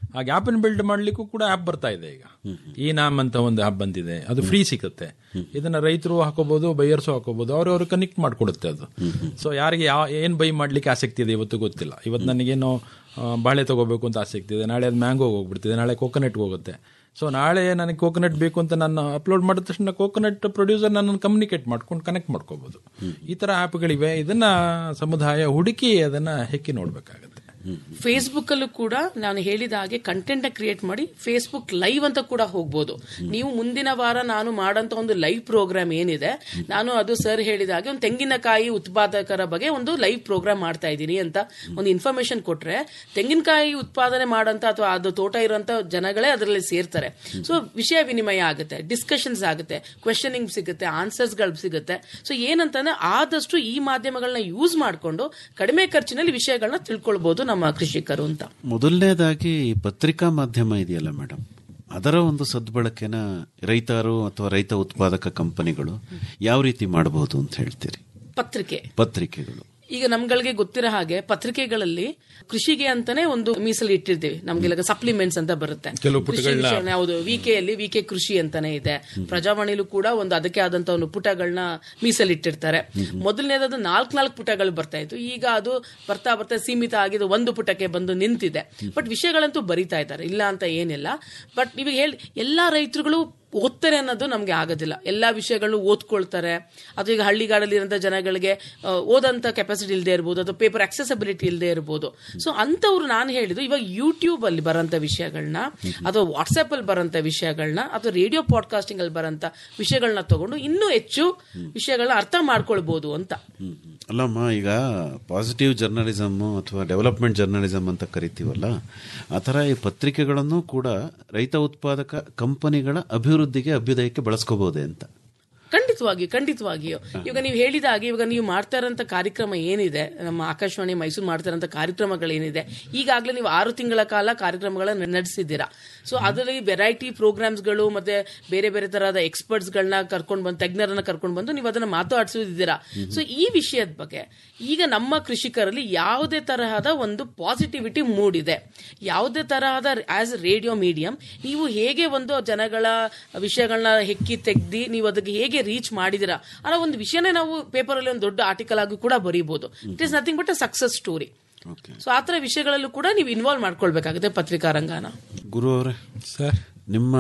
ಆ ಗ್ಯಾಪನ್ನು ಬಿಲ್ಡ್ ಮಾಡ್ಲಿಕ್ಕೂ ಕೂಡ ಆ್ಯಪ್ ಬರ್ತಾ ಇದೆ ಈಗ ಈ ನಾಮ್ ಅಂತ ಒಂದು ಆ್ಯಪ್ ಬಂದಿದೆ ಅದು ಫ್ರೀ ಸಿಗುತ್ತೆ ಇದನ್ನ ರೈತರು ಹಾಕೋಬಹುದು ಬೈಯರ್ಸು ಹಾಕೋಬಹುದು ಅವ್ರವ್ರು ಕನೆಕ್ಟ್ ಮಾಡ್ಕೊಡುತ್ತೆ ಅದು ಸೊ ಯಾರಿಗೆ ಯಾವ ಏನ್ ಬೈ ಮಾಡ್ಲಿಕ್ಕೆ ಆಸಕ್ತಿ ಇದೆ ಇವತ್ತು ಗೊತ್ತಿಲ್ಲ ಇವತ್ತು ನನಗೇನೋ ಆ, ಬಾಳೆ ತಗೋಬೇಕು ಅಂತ ಆಸಕ್ತಿ ಇದೆ ನಾಳೆ ಅದು ಮ್ಯಾಂಗೋ ಹೋಗ್ಬಿಡ್ತಿದೆ ನಾಳೆ ಕೋಕೋನಟ್ಗೆ ಹೋಗುತ್ತೆ ಸೊ ನಾಳೆ ನನಗೆ ಕೋಕೋನಟ್ ಬೇಕು ಅಂತ ನಾನು ಅಪ್ಲೋಡ್ ಮಾಡಿದ ತಕ್ಷಣ ಕೋಕೋನಟ್ ಪ್ರೊಡ್ಯೂಸರ್ ನನ್ನನ್ನು ಕಮ್ಯುನಿಕೇಟ್ ಮಾಡ್ಕೊಂಡು ಕನೆಕ್ಟ್ ಮಾಡ್ಕೋಬಹುದು ಈ ತರ ಆ್ಯಪ್ಗಳಿವೆ ಇದನ್ನ ಸಮುದಾಯ ಹುಡುಕಿ ಅದನ್ನ ಹೆಕ್ಕಿ ನೋಡ್ಬೇಕಾಗತ್ತೆ ಫೇಸ್ಬುಕ್ ಅಲ್ಲೂ ಕೂಡ ನಾನು ಹೇಳಿದ ಹಾಗೆ ಕಂಟೆಂಟ್ ಕ್ರಿಯೇಟ್ ಮಾಡಿ ಫೇಸ್ಬುಕ್ ಲೈವ್ ಅಂತ ಕೂಡ ಹೋಗ್ಬೋದು ನೀವು ಮುಂದಿನ ವಾರ ನಾನು ಮಾಡಂತ ಒಂದು ಲೈವ್ ಪ್ರೋಗ್ರಾಮ್ ಏನಿದೆ ನಾನು ಅದು ಸರ್ ಹೇಳಿದ ಹಾಗೆ ಒಂದು ತೆಂಗಿನಕಾಯಿ ಉತ್ಪಾದಕರ ಬಗ್ಗೆ ಒಂದು ಲೈವ್ ಪ್ರೋಗ್ರಾಮ್ ಮಾಡ್ತಾ ಇದ್ದೀನಿ ಅಂತ ಒಂದು ಇನ್ಫಾರ್ಮೇಶನ್ ಕೊಟ್ರೆ ತೆಂಗಿನಕಾಯಿ ಉತ್ಪಾದನೆ ಮಾಡಂತ ಅಥವಾ ಅದು ತೋಟ ಇರುವಂತ ಜನಗಳೇ ಅದರಲ್ಲಿ ಸೇರ್ತಾರೆ ಸೊ ವಿಷಯ ವಿನಿಮಯ ಆಗುತ್ತೆ ಡಿಸ್ಕಷನ್ಸ್ ಆಗುತ್ತೆ ಕ್ವೆಶನಿಂಗ್ ಸಿಗುತ್ತೆ ಆನ್ಸರ್ಸ್ ಗಳು ಸಿಗುತ್ತೆ ಸೊ ಏನಂತಂದ್ರೆ ಆದಷ್ಟು ಈ ಮಾಧ್ಯಮಗಳನ್ನ ಯೂಸ್ ಮಾಡಿಕೊಂಡು ಕಡಿಮೆ ಖರ್ಚಿನಲ್ಲಿ ವಿಷಯಗಳನ್ನ ತಿಳ್ಕೊಳ್ಬಹುದು ನಮ್ಮ ಕೃಷಿಕರು ಅಂತ ಮೊದಲನೇದಾಗಿ ಈ ಪತ್ರಿಕಾ ಮಾಧ್ಯಮ ಇದೆಯಲ್ಲ ಮೇಡಮ್ ಅದರ ಒಂದು ಸದ್ಬಳಕೆನ ರೈತರು ಅಥವಾ ರೈತ ಉತ್ಪಾದಕ ಕಂಪನಿಗಳು ಯಾವ ರೀತಿ ಮಾಡಬಹುದು ಅಂತ ಹೇಳ್ತೀರಿ ಪತ್ರಿಕೆ ಪತ್ರಿಕೆಗಳು ಈಗ ನಮ್ಗಳಿಗೆ ಗೊತ್ತಿರೋ ಹಾಗೆ ಪತ್ರಿಕೆಗಳಲ್ಲಿ ಕೃಷಿಗೆ ಅಂತಾನೆ ಒಂದು ಮೀಸಲು ಇಟ್ಟಿರ್ತೀವಿ ನಮ್ಗೆ ಸಪ್ಲಿಮೆಂಟ್ಸ್ ಅಂತ ಬರುತ್ತೆ ಕೆಲವು ಕೃಷಿ ಪುಟಗಳನ್ನ- ವಿಷಯ ಯಾವುದು ವಿಕೆ ಅಲ್ಲಿ ವಿಕೆ ಕೃಷಿ ಅಂತಾನೆ ಇದೆ ಪ್ರಜಾವಾಣಿಲೂ ಕೂಡ ಒಂದು ಅದಕ್ಕೆ ಆದಂತ ಒಂದು ಪುಟಗಳನ್ನ ಮೀಸಲಿಟ್ಟಿರ್ತಾರೆ ಮೊದಲನೇದಾದ ನಾಲ್ಕು ನಾಲ್ಕು ಪುಟಗಳು ಬರ್ತಾ ಇತ್ತು ಈಗ ಅದು ಬರ್ತಾ ಬರ್ತಾ ಸೀಮಿತ ಆಗಿದ್ದು ಒಂದು ಪುಟಕ್ಕೆ ಬಂದು ನಿಂತಿದೆ ಬಟ್ ವಿಷಯಗಳಂತೂ ಬರಿತಾ ಇದ್ದಾರೆ ಇಲ್ಲ ಅಂತ ಏನಿಲ್ಲ ಬಟ್ ನೀವು ಹೇಳಿ ಎಲ್ಲಾ ರೈತರುಗಳು ಓದ್ತಾರೆ ಅನ್ನೋದು ನಮ್ಗೆ ಆಗೋದಿಲ್ಲ ಎಲ್ಲಾ ವಿಷಯಗಳನ್ನು ಓದ್ಕೊಳ್ತಾರೆ ಅಥವಾ ಈಗ ಹಳ್ಳಿಗಾಡಲ್ಲಿ ಇರೋಂಥ ಜನಗಳಿಗೆ ಆ, ಓದಂತ ಕೆಪಾಸಿಟಿ ಇಲ್ಲದೆ ಇರ್ಬೋದು ಅಥವಾ ಪೇಪರ್ ಅಕ್ಸೆಸಿಬಿಲಿಟಿ ಇಲ್ಲದೆ ಇರ್ಬೋದು ಸೊ ಅಂತವ್ರು ನಾನು ಹೇಳಿದ್ದು ಇವಾಗ ಯೂಟ್ಯೂಬ್ ಅಲ್ಲಿ ಬರೋಂಥ ವಿಷಯಗಳನ್ನ ಅಥವಾ ವಾಟ್ಸ್ಆಪ್ ಅಲ್ಲಿ ಬರೋಂಥ ವಿಷಯಗಳನ್ನ ಅಥವಾ ರೇಡಿಯೋ ಪಾಡ್ಕಾಸ್ಟಿಂಗ್ ಅಲ್ಲಿ ಬರೋಂಥ ವಿಷಯಗಳನ್ನ ತಗೊಂಡು ಇನ್ನೂ ಹೆಚ್ಚು ವಿಷಯಗಳನ್ನ ಅರ್ಥ ಮಾಡ್ಕೊಳ್ಬಹುದು ಅಂತ ಅಲ್ಲಮ್ಮ ಈಗ ಪಾಸಿಟಿವ್ ಜರ್ನಲಿಸಮ್ ಅಥವಾ ಡೆವಲಪ್ಮೆಂಟ್ ಜರ್ನಲಿಸಮ್ ಅಂತ ಕರಿತೀವಲ್ಲ ಆ ಥರ ಈ ಪತ್ರಿಕೆಗಳನ್ನು ಕೂಡ ರೈತ ಉತ್ಪಾದಕ ಕಂಪನಿಗಳ ಅಭಿವೃದ್ಧಿಗೆ ಅಭ್ಯುದಯಕ್ಕೆ ಬಳಸ್ಕೋಬಹುದೇ ಅಂತ ಖಂಡಿತವಾಗಿ ಖಂಡಿತವಾಗಿಯೂ ಇವಾಗ ನೀವು ಹೇಳಿದ ಹಾಗೆ ಇವಾಗ ನೀವು ಮಾಡ್ತಾ ಇರೋಂಥ ಕಾರ್ಯಕ್ರಮ ಏನಿದೆ ನಮ್ಮ ಆಕಾಶವಾಣಿ ಮೈಸೂರು ಮಾಡ್ತಾ ಇರೋಂಥ ಕಾರ್ಯಕ್ರಮಗಳೇನಿದೆ ಈಗಾಗಲೇ ನೀವು ಆರು ತಿಂಗಳ ಕಾಲ ಕಾರ್ಯಕ್ರಮಗಳನ್ನ ನಡೆಸಿದ್ದೀರಾ ಸೊ ಅದರಲ್ಲಿ ವೆರೈಟಿ ಪ್ರೋಗ್ರಾಮ್ಸ್ಗಳು ಮತ್ತೆ ಬೇರೆ ಬೇರೆ ತರಹದ ಎಕ್ಸ್ಪರ್ಟ್ಸ್ಗಳನ್ನ ಕರ್ಕೊಂಡು ಬಂದು ತಜ್ಞರನ್ನ ಕರ್ಕೊಂಡು ಬಂದು ನೀವು ಅದನ್ನ ಮಾತಾಡಿಸಿದ್ದೀರಾ ಸೊ ಈ ವಿಷಯದ ಬಗ್ಗೆ ಈಗ ನಮ್ಮ ಕೃಷಿಕರಲ್ಲಿ ಯಾವುದೇ ತರಹದ ಒಂದು ಪಾಸಿಟಿವಿಟಿ ಮೂಡಿದೆ ಯಾವುದೇ ತರಹದ ಆಸ್ ರೇಡಿಯೋ ಮೀಡಿಯಂ ನೀವು ಹೇಗೆ ಒಂದು ಜನಗಳ ವಿಷಯಗಳನ್ನ ಹೆಕ್ಕಿ ತೆಗ್ದಿ ನೀವು ಅದಕ್ಕೆ ಹೇಗೆ ರೀಚ್ ಮಾಡಿದಿರಾ ಅನ್ನೋ ಒಂದು ವಿಷಯನೇ ನಾವು ಪೇಪರ್ ಅಲ್ಲಿ ಒಂದು ದೊಡ್ಡ ಆರ್ಟಿಕಲ್ ಆಗಿ ಕೂಡ ಬರೀಬಹುದು it is nothing but a success story so ಆ ತರ ವಿಷಯಗಳಲ್ಲೂ ಕೂಡ ನೀವು ಇನ್ವಾಲ್ವ್ ಮಾಡ್ಕೊಳ್ಬೇಕಾಗುತ್ತೆ ಪತ್ರಿಕಾ ರಂಗನ ಗುರು ಅವರೇ ಸರ್ ನಿಮ್ಮ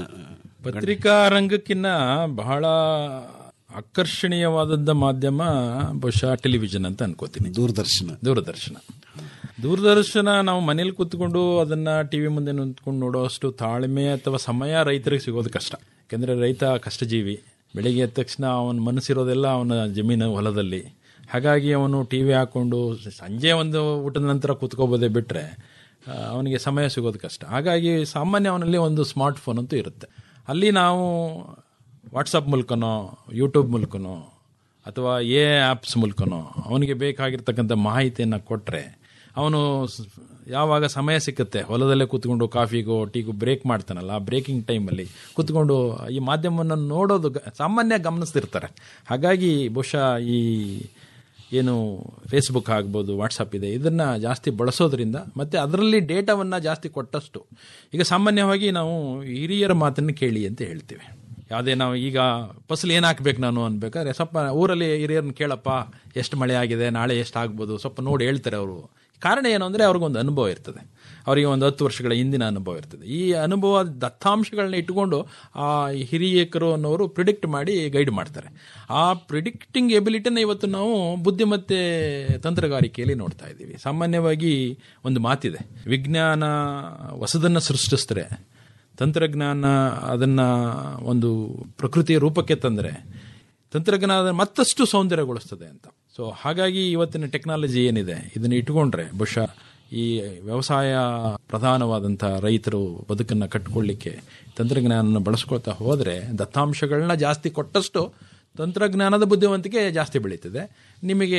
ಪತ್ರಿಕಾ ರಂಗಕ್ಕಿನ್ನ ಬಹಳ ಆಕರ್ಷಣೀಯವಾದಂಥ ಮಾಧ್ಯಮ ಬಹುಶಃ ಟೆಲಿವಿಷನ್ ಅಂತ ಅನ್ಕೋತೀನಿ ದೂರದರ್ಶನ ದೂರದರ್ಶನ ದೂರದರ್ಶನ ನಾವು ಮನೇಲಿ ಕೂತ್ಕೊಂಡು ಅದನ್ನ ಟಿವಿ ಮುಂದೆ ನಿಂತ್ಕೊಂಡು ನೋಡೋಷ್ಟು ತಾಳ್ಮೆ ಅಥವಾ ಸಮಯ ರೈತರಿಗೆ ಸಿಗೋದು ಕಷ್ಟ ಯಾಕಂದ್ರೆ ರೈತ ಕಷ್ಟಜೀವಿ ಬೆಳಿಗ್ಗೆ ಎದ್ದ ತಕ್ಷಣ ಅವನ ಮನಸ್ಸಿರೋದೆಲ್ಲ ಅವನ ಜಮೀನು ಹೊಲದಲ್ಲಿ ಹಾಗಾಗಿ ಅವನು ಟಿವಿ ಹಾಕೊಂಡು ಸಂಜೆ ಒಂದು ಊಟದ ನಂತರ ಕೂತ್ಕೋಬೋದೇ ಬಿಟ್ರೆ ಆ, ಅವನಿಗೆ ಸಮಯ ಸಿಗೋದು ಕಷ್ಟ ಹಾಗಾಗಿ ಸಾಮಾನ್ಯ ಅವನಲ್ಲಿ ಒಂದು ಸ್ಮಾರ್ಟ್ ಫೋನ್ ಅಂತೂ ಇರುತ್ತೆ ಅಲ್ಲಿ ನಾವು ವಾಟ್ಸಪ್ ಮೂಲಕನೋ ಯೂಟ್ಯೂಬ್ ಮೂಲಕನೋ ಅಥವಾ ಎ ಆ್ಯಪ್ಸ್ ಮೂಲಕನೋ ಅವನಿಗೆ ಬೇಕಾಗಿರ್ತಕ್ಕಂಥ ಮಾಹಿತಿಯನ್ನು ಕೊಟ್ಟರೆ ಅವನು ಸ್- ಯಾವಾಗ ಸಮಯ ಸಿಕ್ಕುತ್ತೆ ಹೊಲದಲ್ಲೇ ಕೂತ್ಕೊಂಡು ಕಾಫಿಗೋ ಟೀಗೋ ಬ್ರೇಕ್ ಮಾಡ್ತಾನಲ್ಲ ಆ ಬ್ರೇಕಿಂಗ್ ಟೈಮಲ್ಲಿ ಕೂತ್ಕೊಂಡು ಈ ಮಾಧ್ಯಮವನ್ನು ನೋಡೋದು ಗ- ಸಾಮಾನ್ಯ ಗಮನಿಸ್ತಿರ್ತಾರೆ ಹಾಗಾಗಿ ಬಹುಶಃ ಈ ಏನು ಫೇಸ್ಬುಕ್ ಆಗ್ಬೋದು ವಾಟ್ಸಪ್ ಇದೆ ಇದನ್ನ ಜಾಸ್ತಿ ಬಳಸೋದ್ರಿಂದ ಮತ್ತೆ ಅದರಲ್ಲಿ ಡೇಟಾವನ್ನ ಜಾಸ್ತಿ ಕೊಟ್ಟಷ್ಟು ಈಗ ಸಾಮಾನ್ಯವಾಗಿ ನಾವು ಹಿರಿಯರ ಮಾತನ್ನು ಕೇಳಿ ಅಂತ ಹೇಳ್ತೇವೆ ಯಾವುದೇ ನಾವು ಈಗ ಫಸಲು ಏನು ಹಾಕ್ಬೇಕು ನಾನು ಅನ್ಬೇಕಾದ್ರೆ ಸ್ವಲ್ಪ ಊರಲ್ಲಿ ಹಿರಿಯರನ್ನ ಕೇಳಪ್ಪ ಎಷ್ಟು ಮಳೆ ಆಗಿದೆ ನಾಳೆ ಎಷ್ಟು ಆಗ್ಬೋದು ಸ್ವಲ್ಪ ನೋಡಿ ಹೇಳ್ತಾರೆ ಅವರು ಕಾರಣ ಏನು ಅಂದರೆ ಅವ್ರಿಗೊಂದು ಅನುಭವ ಇರ್ತದೆ ಅವರಿಗೆ ಒಂದು ಹತ್ತು ವರ್ಷಗಳ ಹಿಂದಿನ ಅನುಭವ ಇರ್ತದೆ ಈ ಅನುಭವ ದತ್ತಾಂಶಗಳನ್ನ ಇಟ್ಕೊಂಡು ಆ ಹಿರಿಯಕರು ಅನ್ನೋರು ಪ್ರಿಡಿಕ್ಟ್ ಮಾಡಿ ಗೈಡ್ ಮಾಡ್ತಾರೆ ಆ ಪ್ರಿಡಿಕ್ಟಿಂಗ್ ಎಬಿಲಿಟಿನ ಇವತ್ತು ನಾವು ಬುದ್ಧಿಮತ್ತೆ ತಂತ್ರಗಾರಿಕೆಯಲ್ಲಿ ನೋಡ್ತಾ ಇದ್ದೀವಿ ಸಾಮಾನ್ಯವಾಗಿ ಒಂದು ಮಾತಿದೆ ವಿಜ್ಞಾನ ಹೊಸದನ್ನು ಸೃಷ್ಟಿಸಿದ್ರೆ ತಂತ್ರಜ್ಞಾನ ಅದನ್ನ ಒಂದು ಪ್ರಕೃತಿಯ ರೂಪಕ್ಕೆ ತಂದರೆ ತಂತ್ರಜ್ಞಾನ ಮತ್ತಷ್ಟು ಸೌಂದರ್ಯಗೊಳಿಸ್ತದೆ ಅಂತ ಸೊ ಹಾಗಾಗಿ ಇವತ್ತಿನ ಟೆಕ್ನಾಲಜಿ ಏನಿದೆ ಇದನ್ನ ಇಟ್ಕೊಂಡ್ರೆ ಬಹುಶಃ ಈ ವ್ಯವಸಾಯ ಪ್ರಧಾನವಾದಂಥ ರೈತರು ಬದುಕನ್ನು ಕಟ್ಕೊಳ್ಳಿಕ್ಕೆ ತಂತ್ರಜ್ಞಾನ ಬಳಸ್ಕೊಳ್ತಾ ಹೋದರೆ ದತ್ತಾಂಶಗಳನ್ನ ಜಾಸ್ತಿ ಕೊಟ್ಟಷ್ಟು ತಂತ್ರಜ್ಞಾನದ ಬುದ್ಧಿವಂತಿಕೆ ಜಾಸ್ತಿ ಬೆಳೀತದೆ ನಿಮಗೆ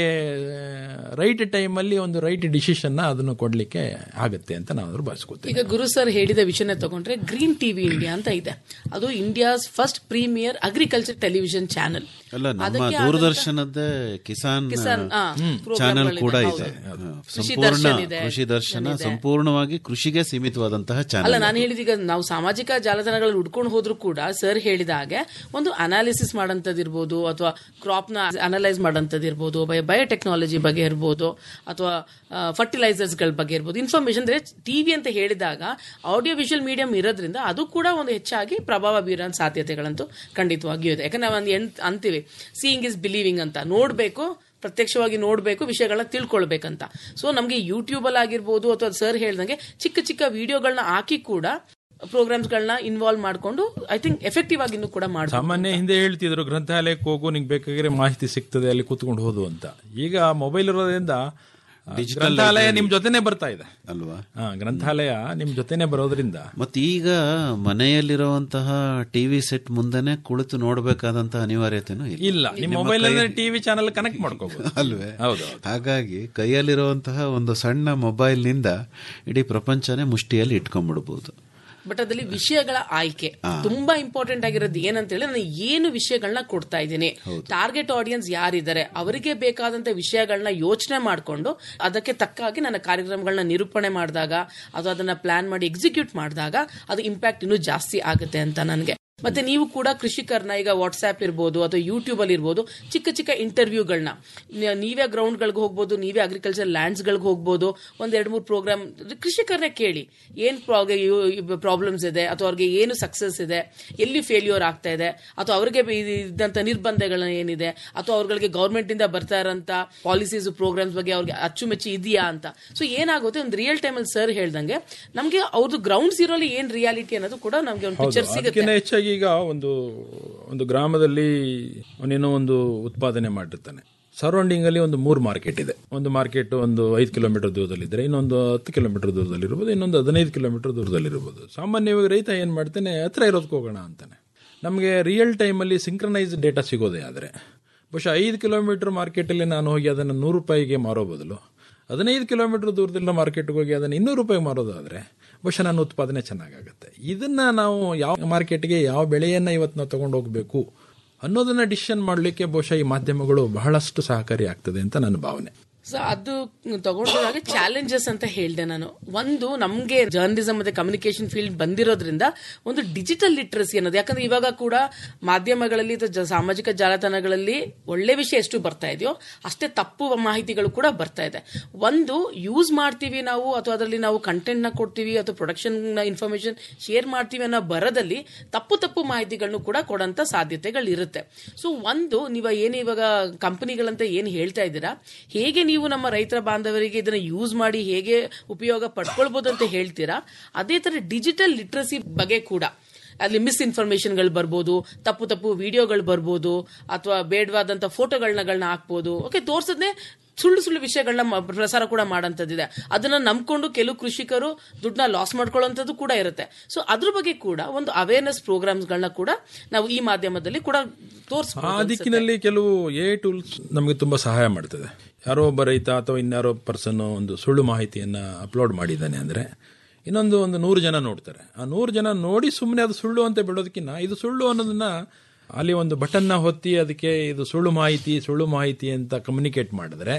ರೈಟ್ ಟೈಮಲ್ಲಿ ಒಂದು ರೈಟ್ ಡಿಸಿಷನ್ನ ಅದನ್ನು ಕೊಡಲಿಕ್ಕೆ ಆಗುತ್ತೆ ಅಂತ ನಾವು ಭಾವಿಸ್ಕೋತೀವಿ ಈಗ ಗುರು ಸರ್ ಹೇಳಿದ ವಿಷಯನ ತಗೊಂಡ್ರೆ ಗ್ರೀನ್ ಟಿವಿ ಇಂಡಿಯಾ ಅಂತ ಇದೆ ಅದು India's first premier agriculture television channel ಅಲ್ಲ ನಮ್ಮ ಅದಕ್ಕೆ ದೂರದರ್ಶನದ್ದೇ ಕಿಸಾನ್ ಕಿಸಾನ್, ಆ, ಚಾನೆಲ್ ಪ್ರೋಗ್ರಾಮ್ಗಳಿದೆ, ಕೂಡ ಹೌದು. ಇದೆ ಕೃಷಿ ಸಂಪೂರ್ಣ ದರ್ಶನ್ ಇದೆ, ಕೃಷಿ ದರ್ಶನ ಇದೆ. ಸಂಪೂರ್ಣವಾಗಿ ಕೃಷಿಗೆ ಸೀಮಿತವಾದಂತಹ ಅಲ್ಲ ಚಾನೆಲ್ ನಾನು ಹೇಳಿದೀಗ ನಾವು ಸಾಮಾಜಿಕ ಜಾಲತಾಣಗಳಲ್ಲಿ ಹುಡ್ಕೊಂಡು ಹೋದ್ರು ಕೂಡ ಸರ್ ಹೇಳಿದ ಹಾಗೆ ಒಂದು ಅನಾಲಿಸಿಸ್ ಮಾಡೋಂಥದ್ದಿರ್ಬೋದು ಅಥವಾ ಕ್ರಾಪ್ ನ ಅನಲೈಸ್ ಮಾಡೋಂಥದ್ದಿರ್ಬೋದು ಬಯೋಟೆಕ್ನಾಲಜಿ ಬಗ್ಗೆ ಇರ್ಬೋದು ಅಥವಾ ಫರ್ಟಿಲೈಸರ್ಸ್ ಗಳ ಬಗ್ಗೆ ಇರ್ಬೋದು ಇನ್ಫಾರ್ಮೇಶನ್ ಅಂದ್ರೆ ಟಿವಿ ಅಂತ ಹೇಳಿದಾಗ ಆಡಿಯೋ ವಿಷುವಲ್ ಮೀಡಿಯಂ ಇರೋದ್ರಿಂದ ಅದು ಕೂಡ ಒಂದು ಹೆಚ್ಚಾಗಿ ಪ್ರಭಾವ ಬೀರೋ ಸಾಧ್ಯತೆಗಳಂತೂ ಖಂಡಿತವಾಗಿಯೂ ಇದೆ ಯಾಕಂದ್ರೆ ನಾವು ಒಂದು ಎಣ್ ಅಂತೀವಿ ಸೀಯಿಂಗ್ ಇಸ್ ಬಿಲೀವಿಂಗ್ ಅಂತ ನೋಡ್ಬೇಕು ಪ್ರತ್ಯಕ್ಷವಾಗಿ ನೋಡಬೇಕು ವಿಷಯಗಳನ್ನ ತಿಳ್ಕೊಳ್ಬೇಕಂತ ಸೊ ನಮಗೆ ಯೂಟ್ಯೂಬ್ ಅಲ್ಲಿ ಆಗಿರ್ಬೋದು ಅಥವಾ ಸರ್ ಹೇಳ್ದಂಗೆ ಚಿಕ್ಕ ಚಿಕ್ಕ ವಿಡಿಯೋಗಳನ್ನ ಹಾಕಿ ಕೂಡ ಪ್ರೋಗ್ರಾಮ್ಸ್ಗಳನ್ನ ಇನ್ವಾಲ್ವ್ ಮಾಡ್ಕೊಂಡು ಐ ಥಿಂಕ್ ಎಫೆಕ್ಟಿವ್ ಆಗಿ ಇನ್ನೂ ಕೂಡ ಮಾಡ್ಬೋದು ಸಾಮಾನ್ಯ ಹಿಂದೆ ಹೇಳ್ತಿದ್ರು ಗ್ರಂಥಾಲಯಕ್ಕೆ ಹೋಗು ನಿಂಗೆ ಬೇಕಾಗಿರೋ ಮಾಹಿತಿ ಸಿಗ್ತದೆ ಅಲ್ಲಿ ಕೂತ್ಕೊಂಡು ಓದು ಅಂತ ಈಗ ಮೊಬೈಲ್ ಇರೋದ್ರಿಂದ ಆ, Digital ಗ್ರಂಥಾಲಯ library. ನಿಮ್ ಜೊತೆನೆ ಬರ್ತಾ ಇದೆ ಅಲ್ವಾ ಹಾ, ಗ್ರಂಥಾಲಯ ನಿಮ್ ಜೊತೆನೆ ಬರೋದ್ರಿಂದ ಮತ್ತೆ ಈಗ ಮನೆಯಲ್ಲಿರುವಂತಹ ಟಿವಿ ಸೆಟ್ ಮುಂದೆನೆ ಕುಳಿತು ನೋಡಬೇಕಾದಂತಹ ಅನಿವಾರ್ಯತೆನೂ ಇಲ್ಲ ನಿಮ್ ನಿಮ್ಮ ಮೊಬೈಲ್ ಕೈ- ಟಿವಿ ಚಾನಲ್ ಕನೆಕ್ಟ್ ಮಾಡ್ಕೋಬಹುದು ಅಲ್ವೇ ಹೌದು ಹಾಗಾಗಿ ಕೈಯಲ್ಲಿರುವಂತಹ ಒಂದು ಸಣ್ಣ ಮೊಬೈಲ್ ನಿಂದ ಇಡೀ ಪ್ರಪಂಚನೇ ಮುಷ್ಟಿಯಲ್ಲಿ ಇಟ್ಕೊಂಡ್ಬಿಡ್ಬೋದು ಬಟ್ ಅದ್ರಲ್ಲಿ ವಿಷಯಗಳ ಆಯ್ಕೆ ತುಂಬಾ ಇಂಪಾರ್ಟೆಂಟ್ ಆಗಿರೋದು ಏನಂತ ಹೇಳಿ ನಾನು ಏನು ವಿಷಯಗಳನ್ನ ಕೊಡ್ತಾ ಇದ್ದೀನಿ ಟಾರ್ಗೆಟ್ ಆಡಿಯನ್ಸ್ ಯಾರಿದ್ದಾರೆ ಅವರಿಗೆ ಬೇಕಾದಂತ ವಿಷಯಗಳನ್ನ ಯೋಚನೆ ಮಾಡಿಕೊಂಡು ಅದಕ್ಕೆ ತಕ್ಕ ಹಾಗೆ ನನ್ನ ಕಾರ್ಯಕ್ರಮಗಳನ್ನ ನಿರೂಪಣೆ ಮಾಡಿದಾಗ ಅಥವಾ ಅದನ್ನ ಪ್ಲಾನ್ ಮಾಡಿ ಎಕ್ಸಿಕ್ಯೂಟ್ ಮಾಡಿದಾಗ ಅದು ಇಂಪ್ಯಾಕ್ಟ್ ಇನ್ನೂ ಜಾಸ್ತಿ ಆಗುತ್ತೆ ಅಂತ ನನಗೆ ಮತ್ತೆ ನೀವು ಕೂಡ ಕೃಷಿಕರನ್ನ ಈಗ ವಾಟ್ಸ್ಆಪ್ ಇರ್ಬೋದು ಅಥವಾ ಯೂಟ್ಯೂಬ್ ಅಲ್ಲಿ ಇರ್ಬೋದು ಚಿಕ್ಕ ಚಿಕ್ಕ ಇಂಟರ್ವ್ಯೂಗಳನ್ನ ನೀವೇ ಗ್ರೌಂಡ್ ಗಳಿಗೆ ಹೋಗ್ಬೋದು ನೀವೇ ಅಗ್ರಿಕಲ್ಚರ್ ಲ್ಯಾಂಡ್ಸ್ ಗಳಿಗೆ ಹೋಗ್ಬೋದು ಒಂದ್ ಎರಡ್ ಮೂರು ಪ್ರೋಗ್ರಾಮ್ ಕೃಷಿಕರನ್ನೇ ಕೇಳಿ ಏನ್ ಪ್ರಾಬ್ಲಮ್ಸ್ ಇದೆ ಅಥವಾ ಅವ್ರಿಗೆ ಏನು ಸಕ್ಸಸ್ ಇದೆ ಎಲ್ಲಿ ಫೇಲ್ಯೂರ್ ಆಗ್ತಾ ಇದೆ ಅಥವಾ ಅವ್ರಿಗೆ ಇದ್ದಂತ ನಿರ್ಬಂಧಗಳನ್ನ ಏನಿದೆ ಅಥವಾ ಅವ್ರಿಗೆ ಗೌರ್ಮೆಂಟ್ ಇಂದ ಬರ್ತಾ ಇರೋಂತ ಪಾಲಿಸೀಸ್ ಪ್ರೋಗ್ರಾಮ್ಸ್ ಬಗ್ಗೆ ಅವ್ರಿಗೆ ಅಚ್ಚುಮೆಚ್ಚು ಇದೆಯಾ ಅಂತ ಸೊ ಏನಾಗುತ್ತೆ ಒಂದು ರಿಯಲ್ ಟೈಮ್ ಅಲ್ಲಿ ಸರ್ ಹೇಳ್ದಂಗೆ ನಮ್ಗೆ ಅವ್ರದ್ದು ಗ್ರೌಂಡ್ ಜೀರೋಲಿ ಏನ್ ರಿಯಾಲಿಟಿ ಅನ್ನೋದು ಕೂಡ ನಮ್ಗೆ ಒಂದು ಹೌದು ಪಿಕ್ಚರ್ ಸಿಗುತ್ತೆ ಅದಕ್ಕಿಂತ ಹೆಚ್ಚಾಗಿ ಈಗ ಒಂದು ಒಂದು ಗ್ರಾಮದಲ್ಲಿ ಅವನೇನೋ ಒಂದು ಉತ್ಪಾದನೆ ಮಾಡಿರ್ತಾನೆ ಸರೌಂಡಿಂಗ್ ಅಲ್ಲಿ ಒಂದು ಮೂರು ಮಾರ್ಕೆಟ್ ಇದೆ ಒಂದು ಮಾರ್ಕೆಟ್ ಒಂದು ಐದು ಕಿಲೋಮೀಟರ್ ದೂರದಲ್ಲಿದ್ದರೆ ಇನ್ನೊಂದು ಹತ್ತು ಕಿಲೋಮೀಟರ್ ದೂರದಲ್ಲಿರ್ಬೋದು ಇನ್ನೊಂದು ಹದಿನೈದು ಕಿಲೋಮೀಟರ್ ದೂರದಲ್ಲಿರ್ಬೋದು ಸಾಮಾನ್ಯವಾಗಿ ರೈತ ಏನು ಮಾಡ್ತಾನೆ ಹತ್ರ ಇರೋದಕ್ಕೆ ಹೋಗೋಣ ಅಂತಾನೆ ನಮಗೆ ರಿಯಲ್ ಟೈಮಲ್ಲಿ ಸಿಂಕ್ರನೈಸ್ ಡೇಟಾ ಸಿಗೋದೇ ಆದರೆ ಬಹುಶಃ ಐದು ಕಿಲೋಮೀಟರ್ ಮಾರ್ಕೆಟಲ್ಲಿ ನಾನು ಹೋಗಿ ಅದನ್ನು ನೂರು ರೂಪಾಯಿಗೆ ಮಾರೋ ಬದಲು ಹದಿನೈದು ಕಿಲೋಮೀಟರ್ ದೂರದಿಂದ ಮಾರ್ಕೆಟ್ಗೆ ಹೋಗಿ ಅದನ್ನು ಇನ್ನೂರು ರೂಪಾಯಿಗೆ ಮಾರೋದಾದರೆ ಬಹುಶಃ ನನ್ನ ಉತ್ಪಾದನೆ ಚೆನ್ನಾಗಾಗುತ್ತೆ ಇದನ್ನ ನಾವು ಯಾವ ಮಾರ್ಕೆಟ್ಗೆ ಯಾವ ಬೆಳೆಯನ್ನು ಇವತ್ತು ನಾವು ತಗೊಂಡು ಹೋಗಬೇಕು ಅನ್ನೋದನ್ನ ಡಿಸಿಷನ್ ಮಾಡಲಿಕ್ಕೆ ಬಹುಶಃ ಈ ಮಾಧ್ಯಮಗಳು ಬಹಳಷ್ಟು ಸಹಕಾರಿ ಆಗ್ತದೆ ಅಂತ ನನ್ನ ಭಾವನೆ ಸೊ ಅದು ತಗೊಂಡಾಗ ಚಾಲೆಂಜಸ್ ಅಂತ ಹೇಳಿದೆ ನಾನು ಒಂದು ನಮ್ಗೆ ಜರ್ನಲಿಸಂ ಮತ್ತೆ ಕಮ್ಯುನಿಕೇಶನ್ ಫೀಲ್ಡ್ ಬಂದಿರೋದ್ರಿಂದ ಒಂದು ಡಿಜಿಟಲ್ ಲಿಟ್ರಸಿ ಅನ್ನೋದು ಯಾಕಂದ್ರೆ ಇವಾಗ ಕೂಡ ಮಾಧ್ಯಮಗಳಲ್ಲಿ ಅಥವಾ ಜ- ಸಾಮಾಜಿಕ ಜಾಲತಾಣಗಳಲ್ಲಿ ಒಳ್ಳೆ ವಿಷಯ ಎಷ್ಟು ಬರ್ತಾ ಇದೆಯೋ ಅಷ್ಟೇ ತಪ್ಪು ಮಾಹಿತಿಗಳು ಕೂಡ ಬರ್ತಾ ಇದೆ ಒಂದು ಯೂಸ್ ಮಾಡ್ತೀವಿ ನಾವು ಅಥವಾ ಅದರಲ್ಲಿ ನಾವು ಕಂಟೆಂಟ್ ನ ಕೊಡ್ತೀವಿ ಅಥವಾ ಪ್ರೊಡಕ್ಷನ್ ಇನ್ಫಾರ್ಮೇಶನ್ ಶೇರ್ ಮಾಡ್ತೀವಿ ಅನ್ನೋ ಬರದಲ್ಲಿ ತಪ್ಪು ತಪ್ಪು ಮಾಹಿತಿಗಳನ್ನು ಕೂಡ ಕೊಡಂತ ಸಾಧ್ಯತೆಗಳು ಇರುತ್ತೆ ಸೊ ಒಂದು ನೀವು ಏನು ಇವಾಗ ಕಂಪನಿಗಳಂತ ಏನು ಹೇಳ್ತಾ ಇದ್ದೀರಾ ಹೇಗೆ ನೀವು ನಮ್ಮ ರೈತರ ಬಾಂಧವರಿಗೆ ಇದನ್ನ ಯೂಸ್ ಮಾಡಿ ಹೇಗೆ ಉಪಯೋಗ ಪಡ್ಕೊಳ್ಬಹುದು ಅಂತ ಹೇಳ್ತೀರಾ ಅದೇ ತರ ಡಿಜಿಟಲ್ ಲಿಟ್ರಸಿ ಬಗ್ಗೆ ಕೂಡ ಅಲ್ಲಿ ಮಿಸ್ ಇನ್ಫಾರ್ಮೇಶನ್ಗಳು ಬರ್ಬೋದು ತಪ್ಪು ತಪ್ಪು ವಿಡಿಯೋಗಳು ಬರ್ಬೋದು ಅಥವಾ ಬೇಡವಾದಂತ ಫೋಟೋಗಳನ್ನ ಹಾಕ್ಬೋದು ಓಕೆ ತೋರ್ಸದ್ನೆ ಸುಳ್ಳು ಸುಳ್ಳು ವಿಷಯಗಳನ್ನ ಮ- ಪ್ರಸಾರ ಕೂಡ ಮಾಡೋಂಥದ್ದಿದೆ ಅದನ್ನ ನಂಬ್ಕೊಂಡು ಕೆಲವು ಕೃಷಿಕರು ದುಡ್ಡನ್ನ ಲಾಸ್ ಮಾಡ್ಕೊಳ್ಳೋಂಥದ್ದು ಕೂಡ ಇರುತ್ತೆ ಸೊ ಅದ್ರ ಬಗ್ಗೆ ಕೂಡ ಒಂದು ಅವೇರ್ನೆಸ್ ಪ್ರೋಗ್ರಾಮ್ಸ್ಗಳನ್ನ ಕೂಡ ನಾವು ಈ ಮಾಧ್ಯಮದಲ್ಲಿ ಕೂಡ ಆ ತೋರಿಸ್ಬೋದು ದಿಕ್ಕಿನಲ್ಲಿ ಕೆಲವು ಎ ಟೂಲ್ಸ್ ನಮಗೆ ತುಂಬಾ ಸಹಾಯ ಮಾಡ್ತದೆ ಯಾರೋ ಒಬ್ಬ ರೈತ ಅಥವಾ ಇನ್ಯಾರೋ ಪರ್ಸನ್ ಒಂದು ಸುಳ್ಳು ಮಾಹಿತಿಯನ್ನ ಅಪ್ಲೋಡ್ ಮಾಡಿದ್ದಾನೆ ಅಂದ್ರೆ ಇನ್ನೊಂದು ಒಂದು ನೂರು ಜನ ನೋಡ್ತಾರೆ ಆ ನೂರು ಜನ ನೋಡಿ ಸುಮ್ಮನೆ ಅದು ಸುಳ್ಳು ಅಂತ ಬಿಡೋದಕ್ಕಿಂತ ಇದು ಸುಳ್ಳು ಅನ್ನೋದನ್ನ ಅಲ್ಲಿ ಒಂದು ಬಟನ್ನ ಹೊತ್ತಿ ಅದಕ್ಕೆ ಇದು ಸುಳ್ಳು ಮಾಹಿತಿ ಸುಳ್ಳು ಮಾಹಿತಿ ಅಂತ ಕಮ್ಯುನಿಕೇಟ್ ಮಾಡಿದ್ರೆ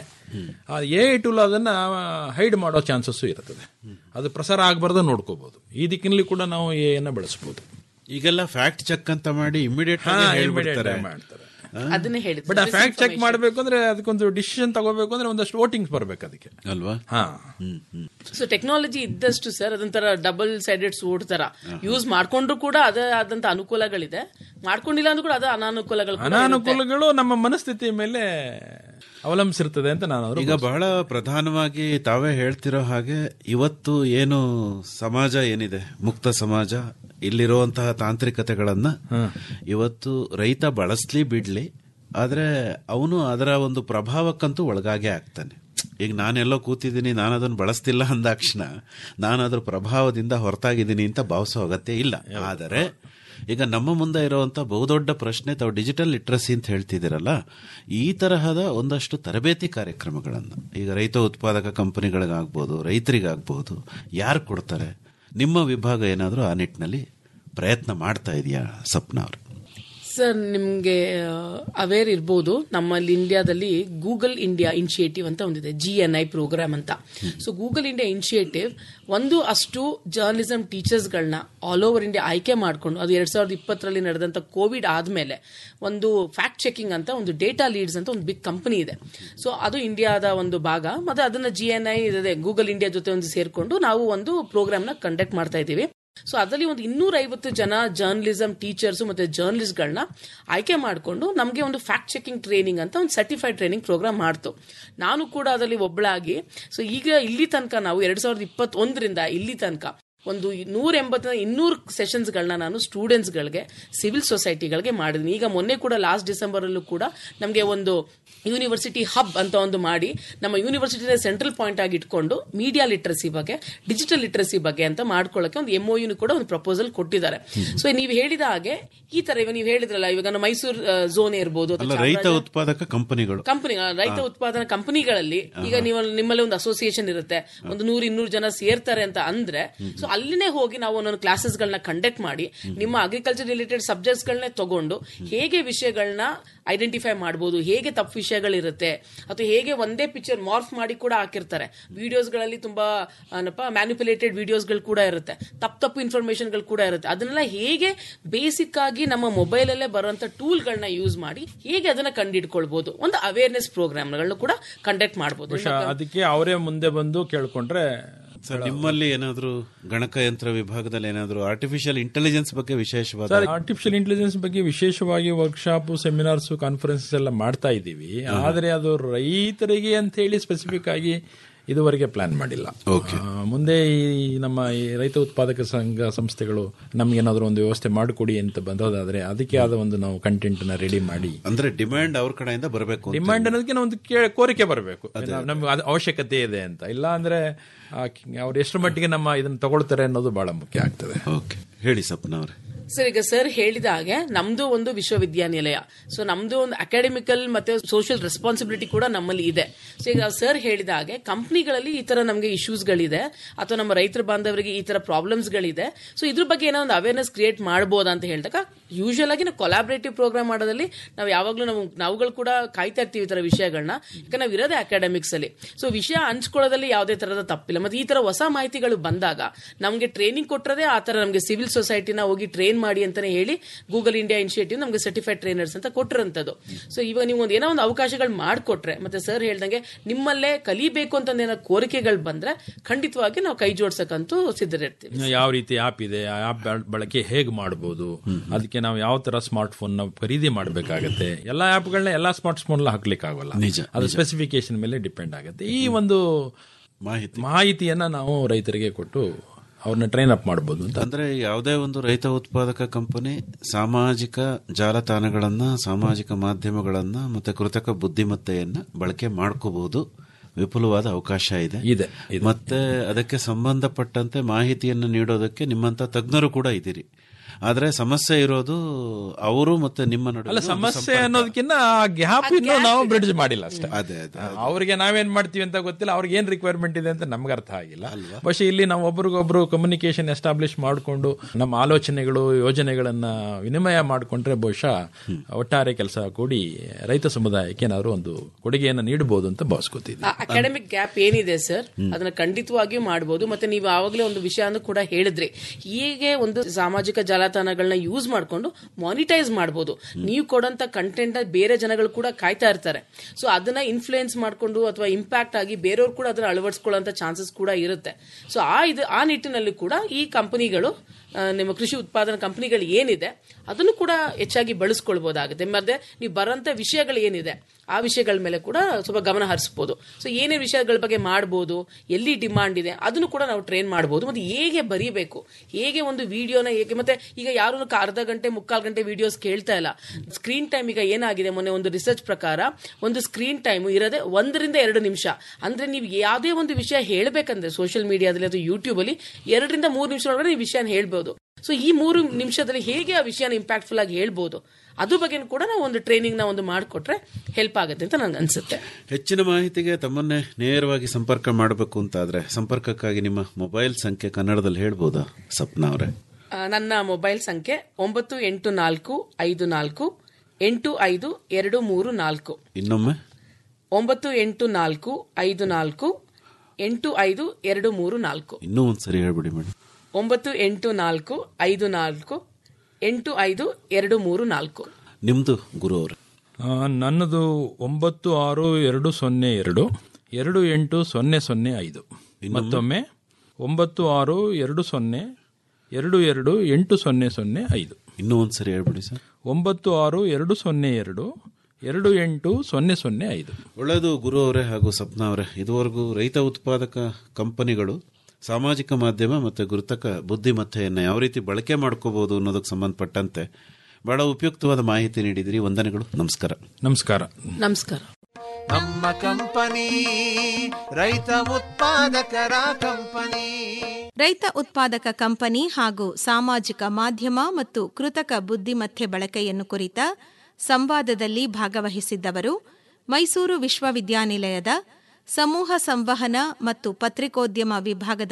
ಆ ಎ ಟೂಲ್ ಅದನ್ನ ಹೈಡ್ ಮಾಡೋ ಚಾನ್ಸಸ್ ಇರ್ತದೆ ಅದು ಪ್ರಸಾರ ಆಗಬಾರ್ದು ನೋಡ್ಕೋಬಹುದು ಈ ದಿಕ್ಕಿನಲ್ಲಿ ಕೂಡ ನಾವು ಎ ಅನ್ನ ಬಳಸಬಹುದು ಈಗೆಲ್ಲ ಫ್ಯಾಕ್ಟ್ ಚೆಕ್ ಅಂತ ಮಾಡಿ ಇಮಿಡಿಯೇಟ್ ಹಾ, ಹೇಳ್ಬಿಡ್ತಾರೆ immediate ಮಾಡ್ತಾರೆ. ಅದನ್ನೇ ಹೇಳಿದ್ರು ಬಟ್ ಆ ಫ್ಯಾಕ್ಟ್ ಚೆಕ್ ಮಾಡಬೇಕು ಅಂದ್ರೆ ಅದಕ್ಕೊಂದು ಡಿಸಿಷನ್ ತಗೋಬೇಕು ಅಂದ್ರೆ ಒಂದಷ್ಟು ವೋಟಿಂಗ್ಸ್ ಬರ್ಬೇಕು ಅದಕ್ಕೆ ಅಲ್ವಾ ಹಾ ಸೊ ಟೆಕ್ನಾಲಜಿ ಇದ್ದಷ್ಟು ಸರ್ ಅದೊಂಥರ ಡಬಲ್ ಸೈಡೆಡ್ ಸೋಡ್ ತರ ಯೂಸ್ ಮಾಡ್ಕೊಂಡ್ರು ಕೂಡ ಅದೇ ಆದಂತ ಅನುಕೂಲಗಳಿದೆ ಮಾಡ್ಕೊಂಡಿಲ್ಲ ಅಂದ್ರೂ ಕೂಡ ಅದ ಅನಾನುಕೂಲಗಳು ಕೂಡ ಇರುತ್ತೆ. ಅನಾನುಕೂಲಗಳು ನಮ್ಮ ಮನಸ್ಥಿತಿ ಮೇಲೆ ಅವಲಂಬಿಸಿರ್ತದೆ ಅಂತ ನಾನು ಅವ್ರ ಈಗ ಬಹಳ ಪ್ರಧಾನವಾಗಿ ತಾವೇ ಹೇಳ್ತಿರೋ ಹಾಗೆ ಇವತ್ತು ಏನು ಸಮಾಜ ಏನಿದೆ ಮುಕ್ತ ಸಮಾಜ ಇಲ್ಲಿರುವಂತಹ ತಾಂತ್ರಿಕತೆಗಳನ್ನ ಇವತ್ತು ರೈತ ಬಳಸ್ಲಿ ಬಿಡ್ಲಿ ಆದ್ರೆ ಅವನು ಅದರ ಒಂದು ಪ್ರಭಾವಕ್ಕಂತೂ ಒಳಗಾಗೆ ಆಗ್ತಾನೆ ಈಗ ನಾನೆಲ್ಲೋ ಕೂತಿದ್ದೀನಿ ನಾನು ಅದನ್ನು ಬಳಸ್ತಿಲ್ಲ ಅಂದಾಕ್ಷಣ ನಾನು ಅದ್ರ ಪ್ರಭಾವದಿಂದ ಹೊರತಾಗಿದ್ದೀನಿ ಅಂತ ಭಾವಿಸೋ ಅಗತ್ಯ ಇಲ್ಲ ಆದರೆ ಈಗ ನಮ್ಮ ಮುಂದೆ ಇರುವಂತ ಬಹುದೊಡ್ಡ ಪ್ರಶ್ನೆ ತಾವು ಡಿಜಿಟಲ್ ಲಿಟ್ರಸಿ ಅಂತ ಹೇಳ್ತಿದ್ದೀರಲ್ಲ ಈ ತರಹದ ಒಂದಷ್ಟು ತರಬೇತಿ ಕಾರ್ಯಕ್ರಮಗಳನ್ನು ಈಗ ರೈತ ಉತ್ಪಾದಕ ಕಂಪನಿಗಳಿಗಾಗ್ಬೋದು ರೈತರಿಗಾಗ್ಬೋದು ಯಾರು ಕೊಡ್ತಾರೆ ನಿಮ್ಮ ವಿಭಾಗ ಏನಾದರೂ ಆ ನಿಟ್ಟಿನಲ್ಲಿ ಪ್ರಯತ್ನ ಮಾಡ್ತಾ ಇದೆಯಾ ಸಪ್ನ ಅವರು ಸರ್ ನಿಮಗೆ ಅವೇರ್ ಇರ್ಬೋದು ನಮ್ಮಲ್ಲಿ ಇಂಡಿಯಾದಲ್ಲಿ ಗೂಗಲ್ ಇಂಡಿಯಾ ಇನಿಷಿಯೇಟಿವ್ ಅಂತ ಒಂದಿದೆ ಜಿ ಎನ್ ಐ ಪ್ರೋಗ್ರಾಮ್ ಅಂತ ಸೊ ಗೂಗಲ್ ಇಂಡಿಯಾ ಇನಿಷಿಯೇಟಿವ್ ಒಂದು ಅಷ್ಟು ಜರ್ನಲಿಸಂ ಟೀಚರ್ಸ್ಗಳನ್ನ ಆಲ್ ಓವರ್ ಇಂಡಿಯಾ ಆಯ್ಕೆ ಮಾಡಿಕೊಂಡು ಅದು ಎರಡ್ ಸಾವಿರದ ಇಪ್ಪತ್ತರಲ್ಲಿ ನಡೆದಂತ ಕೋವಿಡ್ ಆದಮೇಲೆ ಒಂದು ಫ್ಯಾಕ್ಟ್ ಚೆಕಿಂಗ್ ಅಂತ ಒಂದು ಡೇಟಾ ಲೀಡ್ಸ್ ಅಂತ ಒಂದು ಬಿಗ್ ಕಂಪನಿ ಇದೆ ಸೊ ಅದು ಇಂಡಿಯಾದ ಒಂದು ಭಾಗ ಮತ್ತೆ ಅದನ್ನ ಜಿ ಎನ್ ಐ ಇದೆ ಗೂಗಲ್ ಇಂಡಿಯಾ ಜೊತೆ ಒಂದು ಸೇರ್ಕೊಂಡು ನಾವು ಒಂದು ಪ್ರೋಗ್ರಾಮ್ನ ಕಂಡಕ್ಟ್ ಮಾಡ್ತಾ ಇದ್ದೀವಿ ಸೊ ಅದರಲ್ಲಿ ಒಂದು ಇನ್ನೂರ ಐವತ್ತು ಜನ ಜರ್ನಲಿಸಂ ಟೀಚರ್ಸ್ ಮತ್ತೆ ಜರ್ನಲಿಸ್ಟ್ಗಳನ್ನ ಆಯ್ಕೆ ಮಾಡಿಕೊಂಡು ನಮಗೆ ಒಂದು ಫ್ಯಾಕ್ಟ್ ಚೆಕಿಂಗ್ ಟ್ರೈನಿಂಗ್ ಅಂತ ಒಂದು ಸರ್ಟಿಫೈಡ್ ಟ್ರೈನಿಂಗ್ ಪ್ರೋಗ್ರಾಮ್ ಮಾಡ್ತು ನಾನು ಕೂಡ ಅದರಲ್ಲಿ ಒಬ್ಬಳಾಗಿ ಸೊ ಈಗ ಇಲ್ಲಿ ತನಕ ನಾವು ಎರಡ್ ಸಾವಿರದ ಇಪ್ಪತ್ತೊಂದರಿಂದ ಇಲ್ಲಿ ತನಕ ಒಂದು ನೂರ ಎಂಬತ್ತ ಇನ್ನೂರು ಸೆಷನ್ಸ್ಗಳನ್ನ ನಾನು ಸ್ಟೂಡೆಂಟ್ಸ್ಗಳಿಗೆ ಸಿವಿಲ್ ಸೊಸೈಟಿಗಳಿಗೆ ಮಾಡಿದ್ದೀನಿ ಈಗ ಮೊನ್ನೆ ಕೂಡ ಲಾಸ್ಟ್ ಡಿಸೆಂಬರ್ ಅಲ್ಲೂ ಕೂಡ ನಮಗೆ ಒಂದು ಯೂನಿವರ್ಸಿಟಿ ಹಬ್ ಅಂತ ಒಂದು ಮಾಡಿ ನಮ್ಮ ಯೂನಿವರ್ಸಿಟಿನ ಸೆಂಟ್ರಲ್ ಪಾಯಿಂಟ್ ಆಗಿ ಇಟ್ಕೊಂಡು ಮೀಡಿಯಾ ಲಿಟ್ರಸಿ ಬಗ್ಗೆ ಡಿಜಿಟಲ್ ಲಿಟ್ರಸಿ ಬಗ್ಗೆ ಅಂತ ಮಾಡ್ಕೊಳ್ಳೋಕೆ ಒಂದು ಎಂ ಕೂಡ ಒಂದು ಪ್ರಪೋಸಲ್ ಕೊಟ್ಟಿದ್ದಾರೆ ಸೊ ನೀವು ಹೇಳಿದ ಹಾಗೆ ಈ ತರ ಇವಾಗ ನೀವು ಹೇಳಿದ್ರಲ್ಲ ಇವಾಗ ನಮ್ಮ ಮೈಸೂರು ಝೋನ್ ಇರ್ಬೋದು ಅಥವಾ ಅಲ್ಲ ರೈತ ಚಾಮರಾಜ- ಉತ್ಪಾದಕ ಕಂಪನಿಗಳು ಕಂಪನಿ ರೈತ ಉತ್ಪಾದನಾ ಕಂಪನಿಗಳಲ್ಲಿ ಈಗ ನೀವು ನಿಮ್ಮಲ್ಲಿ ಒಂದು ಅಸೋಸಿಯೇಷನ್ ಇರುತ್ತೆ ಒಂದು ನೂರು ಇನ್ನೂರು ಜನ ಸೇರ್ತಾರೆ ಅಂತ ಅಂದ್ರೆ ಸೊ ಅಲ್ಲಿನೇ ಹೋಗಿ ನಾವು ಒಂದೊಂದು ಕ್ಲಾಸಸ್ ಗಳನ್ನ ಕಂಡಕ್ಟ್ ಮಾಡಿ ನಿಮ್ಮ ಅಗ್ರಿಕಲ್ಚರ್ ರಿಲೇಟೆಡ್ ಸಬ್ಜೆಕ್ಟ್ಸ್ ಗಳನ್ನೇ ತಗೊಂಡು ಹೇಗೆ ವಿಷಯಗಳನ್ನ ಐಡೆಂಟಿಫೈ ಮಾಡಬಹುದು ಹೇಗೆ ತಪ್ಪು ವಿಷಯಗಳಿರುತ್ತೆ ಅಥವಾ ಹೇಗೆ ಒಂದೇ ಪಿಕ್ಚರ್ ಮಾರ್ಫ್ ಮಾಡಿ ಕೂಡ ಹಾಕಿರ್ತಾರೆ ವಿಡಿಯೋಸ್ಗಳಲ್ಲಿ ತುಂಬಾ ಏನಪ್ಪ ಮ್ಯಾನಿಪುಲೇಟೆಡ್ ವಿಡಿಯೋಸ್ಗಳು ಕೂಡ ಇರುತ್ತೆ ತಪ್ಪು ತಪ್ಪು ಇನ್ಫಾರ್ಮೇಶನ್ಗಳು ಕೂಡ ಇರುತ್ತೆ ಅದನ್ನೆಲ್ಲ ಹೇಗೆ ಬೇಸಿಕ್ ಆಗಿ ನಮ್ಮ ಮೊಬೈಲ್ ಅಲ್ಲೇ ಬರುವಂತ ಟೂಲ್ಗಳನ್ನ ಯೂಸ್ ಮಾಡಿ ಹೇಗೆ ಅದನ್ನ ಕಂಡಿಡ್ಕೊಳ್ಬಹುದು ಒಂದು ಅವೇರ್ನೆಸ್ ಪ್ರೋಗ್ರಾಮ್ಗಳನ್ನು ಕೂಡ ಕಂಡಕ್ಟ್ ಮಾಡಬಹುದು ಬಹುಶಃ ಅದಕ್ಕೆ ಅವರೇ ಮುಂದೆ ಬಂದು ಕೇಳ್ಕೊಂಡ್ರೆ ಸರ್ ನಿಮ್ಮಲ್ಲಿ ಏನಾದರೂ ಗಣಕಯಂತ್ರ ವಿಭಾಗದಲ್ಲಿ ಏನಾದರೂ ಆರ್ಟಿಫಿಷಿಯಲ್ ಇಂಟೆಲಿಜೆನ್ಸ್ ಬಗ್ಗೆ ವಿಶೇಷವಾದ ಸರ್ ಆರ್ಟಿಫಿಷಿಯಲ್ ಇಂಟೆಲಿಜೆನ್ಸ್ ಬಗ್ಗೆ ವಿಶೇಷವಾಗಿ ವರ್ಕ್ಶಾಪ್ ಸೆಮಿನಾರ್ಸ್ ಕಾನ್ಫರೆನ್ಸಸ್ ಎಲ್ಲ ಮಾಡ್ತಾ ಇದ್ದೀವಿ ಆದರೆ ಅದು ರೈತರಿಗೆ ಅಂತ ಹೇಳಿ ಸ್ಪೆಸಿಫಿಕ್ ಆಗಿ ಇದುವರೆಗೆ ಪ್ಲಾನ್ ಮಾಡಿಲ್ಲ ಆ, ಮುಂದೆ ಈ ನಮ್ಮ ಈ ರೈತ ಉತ್ಪಾದಕ ಸಂಘ ಸಂಸ್ಥೆಗಳು ನಮ್ಗೇನಾದ್ರೂ ಒಂದು ವ್ಯವಸ್ಥೆ ಮಾಡಿಕೊಡಿ ಅಂತ ಬಂದೋದಾದ್ರೆ ಅದಕ್ಕೆ ಆದ ಒಂದು ನಾವು ಕಂಟೆಂಟ್ ನ ರೆಡಿ ಮಾಡಿ ಅಂದ್ರೆ ಡಿಮ್ಯಾಂಡ್ ಅವ್ರ ಕಡೆಯಿಂದ ಬರಬೇಕು ಡಿಮ್ಯಾಂಡ್ ಅನ್ನೋದಕ್ಕೆ ಒಂದು ಕೇ- ಕೋರಿಕೆ ಬರಬೇಕು ನಮ್ಗೆ ಅದು ಅವಶ್ಯಕತೆ ಇದೆ ಅಂತ ಇಲ್ಲ ಅಂದ್ರೆ ಆ, ಅವ್ರು ಎಷ್ಟು ಮಟ್ಟಿಗೆ ನಮ್ಮ ಇದನ್ನ ತಗೊಳ್ತಾರೆ ಅನ್ನೋದು ಬಹಳ ಮುಖ್ಯ ಆಗ್ತದೆ ಓಕೆ ಹೇಳಿ ಸಪ್ನ ಅವರೇ ಸರ್ ಈಗ ಸರ್ ಹೇಳಿದ ಹಾಗೆ ನಮ್ದು ಒಂದು ವಿಶ್ವವಿದ್ಯಾನಿಲಯ ಸೊ ನಮ್ದು ಒಂದು ಅಕಾಡೆಮಿಕಲ್ ಮತ್ತೆ ಸೋಷಿಯಲ್ ರೆಸ್ಪಾನ್ಸಿಬಿಲಿಟಿ ಕೂಡ ನಮ್ಮಲ್ಲಿ ಇದೆ ಸೊ ಈಗ ಸರ್ ಹೇಳಿದ ಹಾಗೆ ಕಂಪ್ನಿಗಳಲ್ಲಿ ಈ ತರ ನಮಗೆ ಇಶ್ಯೂಸ್ಗಳಿದೆ ಅಥವಾ ನಮ್ಮ ರೈತರ ಬಾಂಧವರಿಗೆ ಈ ತರ ಪ್ರಾಬ್ಲಮ್ಸ್ಗಳಿದೆ ಸೊ ಇದ್ರ ಬಗ್ಗೆ ಏನೋ ಒಂದು ಅವೇರ್ನೆಸ್ ಕ್ರಿಯೇಟ್ ಮಾಡ್ಬೋದಾ ಅಂತ ಹೇಳಿದಾಗ ಯೂಶುವಲ್ ಆಗಿ ನಾವು ಕೊಲಾಬ್ರೇಟಿವ್ ಪ್ರೋಗ್ರಾಮ್ ಮಾಡೋದಲ್ಲಿ ನಾವು ಯಾವಾಗಲೂ ನಾವು ನಾವುಗಳು ಕೂಡ ಕಾಯ್ತಾ ಇರ್ತೀವಿ ಈ ತರ ವಿಷಯಗಳನ್ನ ಯಾಕಂದ್ರೆ ನಾವು ಇರೋದೇ ಅಕಾಡೆಮಿಕ್ಸ್ ಅಲ್ಲಿ ಸೊ ವಿಷಯ ಹಂಚ್ಕೊಳ್ಳೋದಲ್ಲಿ ಯಾವುದೇ ತರದ ತಪ್ಪಿಲ್ಲ ಮತ್ತೆ ಈ ತರ ಹೊಸ ಮಾಹಿತಿಗಳು ಬಂದಾಗ ನಮಗೆ ಟ್ರೈನಿಂಗ್ ಕೊಟ್ಟರೆ ಆ ತರ ನಮಗೆ ಸಿವಿಲ್ ಸೊಸೈಟಿನ ಹೋಗಿ ಟ್ರೈನ್ ಮಾಡಿ ಅಂತಾನೆ ಹೇಳಿ ಗೂಗಲ್ ಇಂಡಿಯಾ ಇನಿಷಿಯೇಟಿವ್ ನಮಗೆ ಸರ್ಟಿಫೈಡ್ ಟ್ರೈನರ್ಸ್ ಅಂತ ಕೊಟ್ಟಿರೋಂಥದ್ದು ಸೊ ಇವಾಗ ನೀವು ಒಂದು ಏನೋ ಒಂದು ಅವಕಾಶಗಳು ಮಾಡಿಕೊಟ್ರೆ ಮತ್ತೆ ಸರ್ ಹೇಳ್ದಂಗೆ ನಿಮ್ಮಲ್ಲೇ ಕಲಿಬೇಕು ಅಂತ ಏನೋ ಕೋರಿಕೆಗಳು ಬಂದ್ರೆ ಖಂಡಿತವಾಗಿ ನಾವು ಕೈ ಜೋಡ್ಸಕ್ಕಂತೂ ಸಿದ್ಧರಿರ್ತೀವಿ ಯಾವ ರೀತಿ ಆಪ್ ಇದೆ ಆ ಆಪ್ ಬಳಕೆ ಹೇಗೆ ಮಾಡಬಹುದು ಅದಕ್ಕೆ ನಾವು ಯಾವ ತರ ಸ್ಮಾರ್ಟ್ ಫೋನ್ ನಾವು ಖರೀದಿ ಮಾಡಬೇಕಾಗತ್ತೆ ಎಲ್ಲಾ ಆಪ್ಗಳನ್ನ ಎಲ್ಲಾ ಸ್ಮಾರ್ಟ್ ಫೋನ್ ಹಾಕ್ಲಿಕ್ಕೆ ಆಗೋಲ್ಲ ನಿಜ, ಅದು ಸ್ಪೆಸಿಫಿಕೇಶನ್ ಮೇಲೆ ಡಿಪೆಂಡ್ ಆಗುತ್ತೆ ಈ ಒಂದು ಮಾಹಿತಿ ಮಾಹಿತಿಯನ್ನ ನಾವು ರೈತರಿಗೆ ಕೊಟ್ಟು ಅವ್ರನ್ನ ಟ್ರೈನ್ ಅಪ್ ಮಾಡಬಹುದು ಅಂತ ಅಂದ್ರೆ ಯಾವುದೇ ಒಂದು ರೈತ ಉತ್ಪಾದಕ ಕಂಪನಿ ಸಾಮಾಜಿಕ ಜಾಲತಾಣಗಳನ್ನ ಸಾಮಾಜಿಕ ಮಾಧ್ಯಮಗಳನ್ನ ಮತ್ತೆ ಕೃತಕ ಬುದ್ಧಿಮತ್ತೆಯನ್ನ ಬಳಕೆ ಮಾಡ್ಕೋಬಹುದು ವಿಪುಲವಾದ ಅವಕಾಶ ಇದೆ ಇದೆ ಮತ್ತೆ ಅದಕ್ಕೆ ಸಂಬಂಧಪಟ್ಟಂತೆ ಮಾಹಿತಿಯನ್ನು ನೀಡೋದಕ್ಕೆ ನಿಮ್ಮಂತ ತಜ್ಞರು ಕೂಡ ಇದ್ದೀರಿ ಆದ್ರೆ ಸಮಸ್ಯೆ ಇರೋದು ಅವರು ಮತ್ತೆ ನಿಮ್ಮ ನಡುವೆ ಅಲ್ಲ ಒಂದು ಸಮಸ್ಯೆ ಸಂಪರ್ಕ. ಅನ್ನೋದಕ್ಕಿಂತ ಆ ಗ್ಯಾಪ್ ಇನ್ನು ನಾವು ಬ್ರಿಡ್ಜ್ ಮಾಡಿಲ್ಲ ಅಷ್ಟೇ ಅದೇ ಅದೇ ಅವ್ರಿಗೆ ನಾವೇನ್ ಮಾಡ್ತೀವಿ ಅಂತ ಗೊತ್ತಿಲ್ಲ ಅವ್ರಿಗೆ ಏನ್ ರಿಕ್ವೈರ್ಮೆಂಟ್ ಇದೆ ಅಂತ ನಮ್ಗೆ ಅರ್ಥ ಆಗಿಲ್ಲ പക്ഷെ ಇಲ್ಲಿ ನಾವು ಒಬ್ರಿಗೊಬ್ರು ಕಮ್ಯುನಿಕೇಶನ್ ಎಸ್ಟಾಬ್ಲಿಷ್ ಮಾಡಿಕೊಂಡು ನಮ್ಮ ಆಲೋಚನೆಗಳು ಯೋಜನೆಗಳನ್ನ ವಿನಿಮಯ ಮಾಡಿಕೊಂಡ್ರೆ ಬಹುಶಃ ಒಟ್ಟಾರೆ ಕೆಲಸ ಕೂಡಿ ರೈತ ಸಮುದಾಯಕ್ಕೆ ಏನಾದ್ರು ಒಂದು ಕೊಡುಗೆಯನ್ನು ನೀಡಬಹುದು ಅಂತ ಭಾವಿಸ್ಕೊತಿದ್ವಿ ಅಕಾಡೆಮಿಕ್ ಗ್ಯಾಪ್ ಏನಿದೆ ಸರ್ ಅದನ್ನ ಖಂಡಿತವಾಗಿಯೂ ಮಾಡಬಹುದು ಮತ್ತೆ ನೀವು ಆವಾಗಲೇ ಒಂದು ವಿಷಯನೂ ಕೂಡ ಹೇಳಿದ್ರಿ ಹೀಗೆ ಒಂದು ಸಾಮಾಜಿಕ ಜಾಲತಾಣಗಳನ್ನ ಯೂಸ್ ಮಾಡ್ಕೊಂಡು ಮಾನಿಟೈಸ್ ಮಾಡಬಹುದು ನೀವು ಕೊಡಂತ ಕಂಟೆಂಟ್ ಬೇರೆ ಜನಗಳು ಕೂಡ ಕಾಯ್ತಾ ಇರ್ತಾರೆ ಸೊ ಅದನ್ನ ಇನ್ಫ್ಲೂಯೆನ್ಸ್ ಮಾಡ್ಕೊಂಡು ಅಥವಾ ಇಂಪ್ಯಾಕ್ಟ್ ಆಗಿ ಬೇರೆಯವ್ರು ಕೂಡ ಅದನ್ನ ಅಳವಡಿಸ್ಕೊಳ್ಳೋ ಚಾನ್ಸಸ್ ಕೂಡ ಇರುತ್ತೆ ಸೊ ಆ ಇದು ಆ ನಿಟ್ಟಿನಲ್ಲಿ ಕೂಡ ಈ ಕಂಪನಿಗಳು ಆ, ನಿಮ್ಮ ಕೃಷಿ ಉತ್ಪಾದನಾ ಕಂಪನಿಗಳು ಏನಿದೆ ಅದನ್ನು ಕೂಡ ಹೆಚ್ಚಾಗಿ ಬಳಸ್ಕೊಳ್ಬಹುದಾಗುತ್ತೆ ಮತ್ತೆ ನೀವು ಬರೋಂಥ ವಿಷಯಗಳು ಏನಿದೆ ಆ ವಿಷಯಗಳ ಮೇಲೆ ಕೂಡ ಸ್ವಲ್ಪ ಗಮನ ಹರಿಸ್ಬೋದು ಸೊ ಏನೇ ವಿಷಯಗಳ ಬಗ್ಗೆ ಮಾಡ್ಬೋದು ಎಲ್ಲಿ ಡಿಮಾಂಡ್ ಇದೆ ಅದನ್ನು ಕೂಡ ನಾವು ಟ್ರೈನ್ ಮಾಡ್ಬೋದು ಮತ್ತೆ ಹೇಗೆ ಬರೀಬೇಕು ಹೇಗೆ ಒಂದು ವಿಡಿಯೋನ ಹೇಗೆ ಮತ್ತೆ ಈಗ ಯಾರು ಅರ್ಧ ಗಂಟೆ ಮುಕ್ಕಾಲು ಗಂಟೆ ವಿಡಿಯೋಸ್ ಕೇಳ್ತಾ ಇಲ್ಲ ಸ್ಕ್ರೀನ್ ಟೈಮ್ ಈಗ ಏನಾಗಿದೆ ಮೊನ್ನೆ ಒಂದು ರಿಸರ್ಚ್ ಪ್ರಕಾರ ಒಂದು ಸ್ಕ್ರೀನ್ ಟೈಮ್ ಇರೋದೇ ಒಂದರಿಂದ ಎರಡು ನಿಮಿಷ ಅಂದ್ರೆ ನೀವು ಯಾವುದೇ ಒಂದು ವಿಷಯ ಹೇಳ್ಬೇಕಂದ್ರೆ ಸೋಷಿಯಲ್ ಮೀಡಿಯಾದಲ್ಲಿ ಅಥವಾ ಯೂಟ್ಯೂಬ್ ಅಲ್ಲಿ ಎರಡರಿಂದ ಮೂರು ನಿಮಿಷ ಒಳಗಡೆ ನೀವು ವಿಷಯನ ಹೇಳ್ಬೋದು ಸೊ ಈ ಮೂರು ನಿಮಿಷದಲ್ಲಿ ಹೇಗೆ ಆ ವಿಷಯನ ಇಂಪ್ಯಾಕ್ಟ್ಫುಲ್ ಆಗಿ ಹೇಳ್ಬೋದು ಅದ್ರ ಬಗ್ಗೆ ಕೂಡ ನಾವು ಒಂದು ಟ್ರೈನಿಂಗ್ ನ ಒಂದು ಮಾಡಿಕೊಟ್ರೆ ಹೆಲ್ಪ್ ಆಗುತ್ತೆ ಅಂತ ನನ್ಗೆ ಅನ್ಸುತ್ತೆ ಹೆಚ್ಚಿನ ಮಾಹಿತಿಗೆ ತಮ್ಮನ್ನೇ ನೇರವಾಗಿ ಸಂಪರ್ಕ ಮಾಡಬೇಕು ಅಂತಾದ್ರೆ ಸಂಪರ್ಕಕ್ಕಾಗಿ ನಿಮ್ಮ ಮೊಬೈಲ್ ಸಂಖ್ಯೆ ಕನ್ನಡದಲ್ಲಿ ಹೇಳ್ಬೋದಾ ಸಪ್ನಾ ಅವರೇ ಆ, ನನ್ನ ಮೊಬೈಲ್ ಸಂಖ್ಯೆ ಒಂಬತ್ತು ಎಂಟು ನಾಲ್ಕು ಐದು ನಾಲ್ಕು ಎಂಟು ಐದು ಎರಡು ಮೂರು ನಾಲ್ಕು ಇನ್ನೊಮ್ಮೆ ಒಂಬತ್ತು ಎಂಟು ನಾಲ್ಕು ಐದು ನಾಲ್ಕು ಎಂಟು ಐದು ಎರಡು ಮೂರು ನಾಲ್ಕು ಇನ್ನೂ ಒಂದ್ಸರಿ ಹೇಳ್ಬಿಡಿ ಮೇಡಮ್ ಒಂಬತ್ತು ಎಂಟು ನಾಲ್ಕು ಐದು ನಾಲ್ಕು ಎಂಟು ಐದು ಎರಡು ಮೂರು ನಾಲ್ಕು ನಿಮ್ದು ಗುರು ಅವರೇ ಆ, ನನ್ನದು ಒಂಬತ್ತು ಆರು ಎರಡು ಸೊನ್ನೆ ಎರಡು ಎರಡು ಎಂಟು ಸೊನ್ನೆ ಸೊನ್ನೆ ಐದು ಮತ್ತೊಮ್ಮೆ ಒಂಬತ್ತು ಆರು ಎರಡು ಸೊನ್ನೆ ಎರಡು ಎರಡು ಎಂಟು ಸೊನ್ನೆ ಸೊನ್ನೆ ಐದು ಇನ್ನೂ ಒಂದ್ಸರಿ ಹೇಳ್ಬಿಡಿ ಸರ್ ಒಂಬತ್ತು ಆರು ಎರಡು ಸೊನ್ನೆ ಎರಡು ಎರಡು ಎಂಟು ಸೊನ್ನೆ ಸೊನ್ನೆ ಐದು ಒಳ್ಳೆಯದು ಗುರು ಅವರೇ ಹಾಗೂ ಸಪ್ನಾ ಅವರೇ ಇದುವರೆಗೂ ರೈತ ಉತ್ಪಾದಕ ಕಂಪನಿಗಳು ಸಾಮಾಜಿಕ ಮಾಧ್ಯಮ ಮತ್ತು ಕೃತಕ ಬುದ್ಧಿಮತ್ತೆಯನ್ನು ಯಾವ ರೀತಿ ಬಳಕೆ ಮಾಡ್ಕೋಬಹುದು ಅನ್ನೋದಕ್ಕೆ ಸಂಬಂಧಪಟ್ಟಂತೆ ಬಹಳ ಉಪಯುಕ್ತವಾದ ಮಾಹಿತಿ ನೀಡಿದಿರಿ ವಂದನೆಗಳು ನಮಸ್ಕಾರ ನಮಸ್ಕಾರ ನಮಸ್ಕಾರ ನಮ್ಮ ಕಂಪನಿ ರೈತ ಉತ್ಪಾದಕರ ಕಂಪನಿ ರೈತ ಉತ್ಪಾದಕ ಕಂಪನಿ ಹಾಗೂ ಸಾಮಾಜಿಕ ಮಾಧ್ಯಮ ಮತ್ತು ಕೃತಕ ಬುದ್ಧಿಮತ್ತೆ ಬಳಕೆಯನ್ನು ಕುರಿತ ಸಂವಾದದಲ್ಲಿ ಭಾಗವಹಿಸಿದ್ದವರು ಮೈಸೂರು ವಿಶ್ವವಿದ್ಯಾನಿಲಯದ ಸಮೂಹ ಸಂವಹನ ಮತ್ತು ಪತ್ರಿಕೋದ್ಯಮ ವಿಭಾಗದ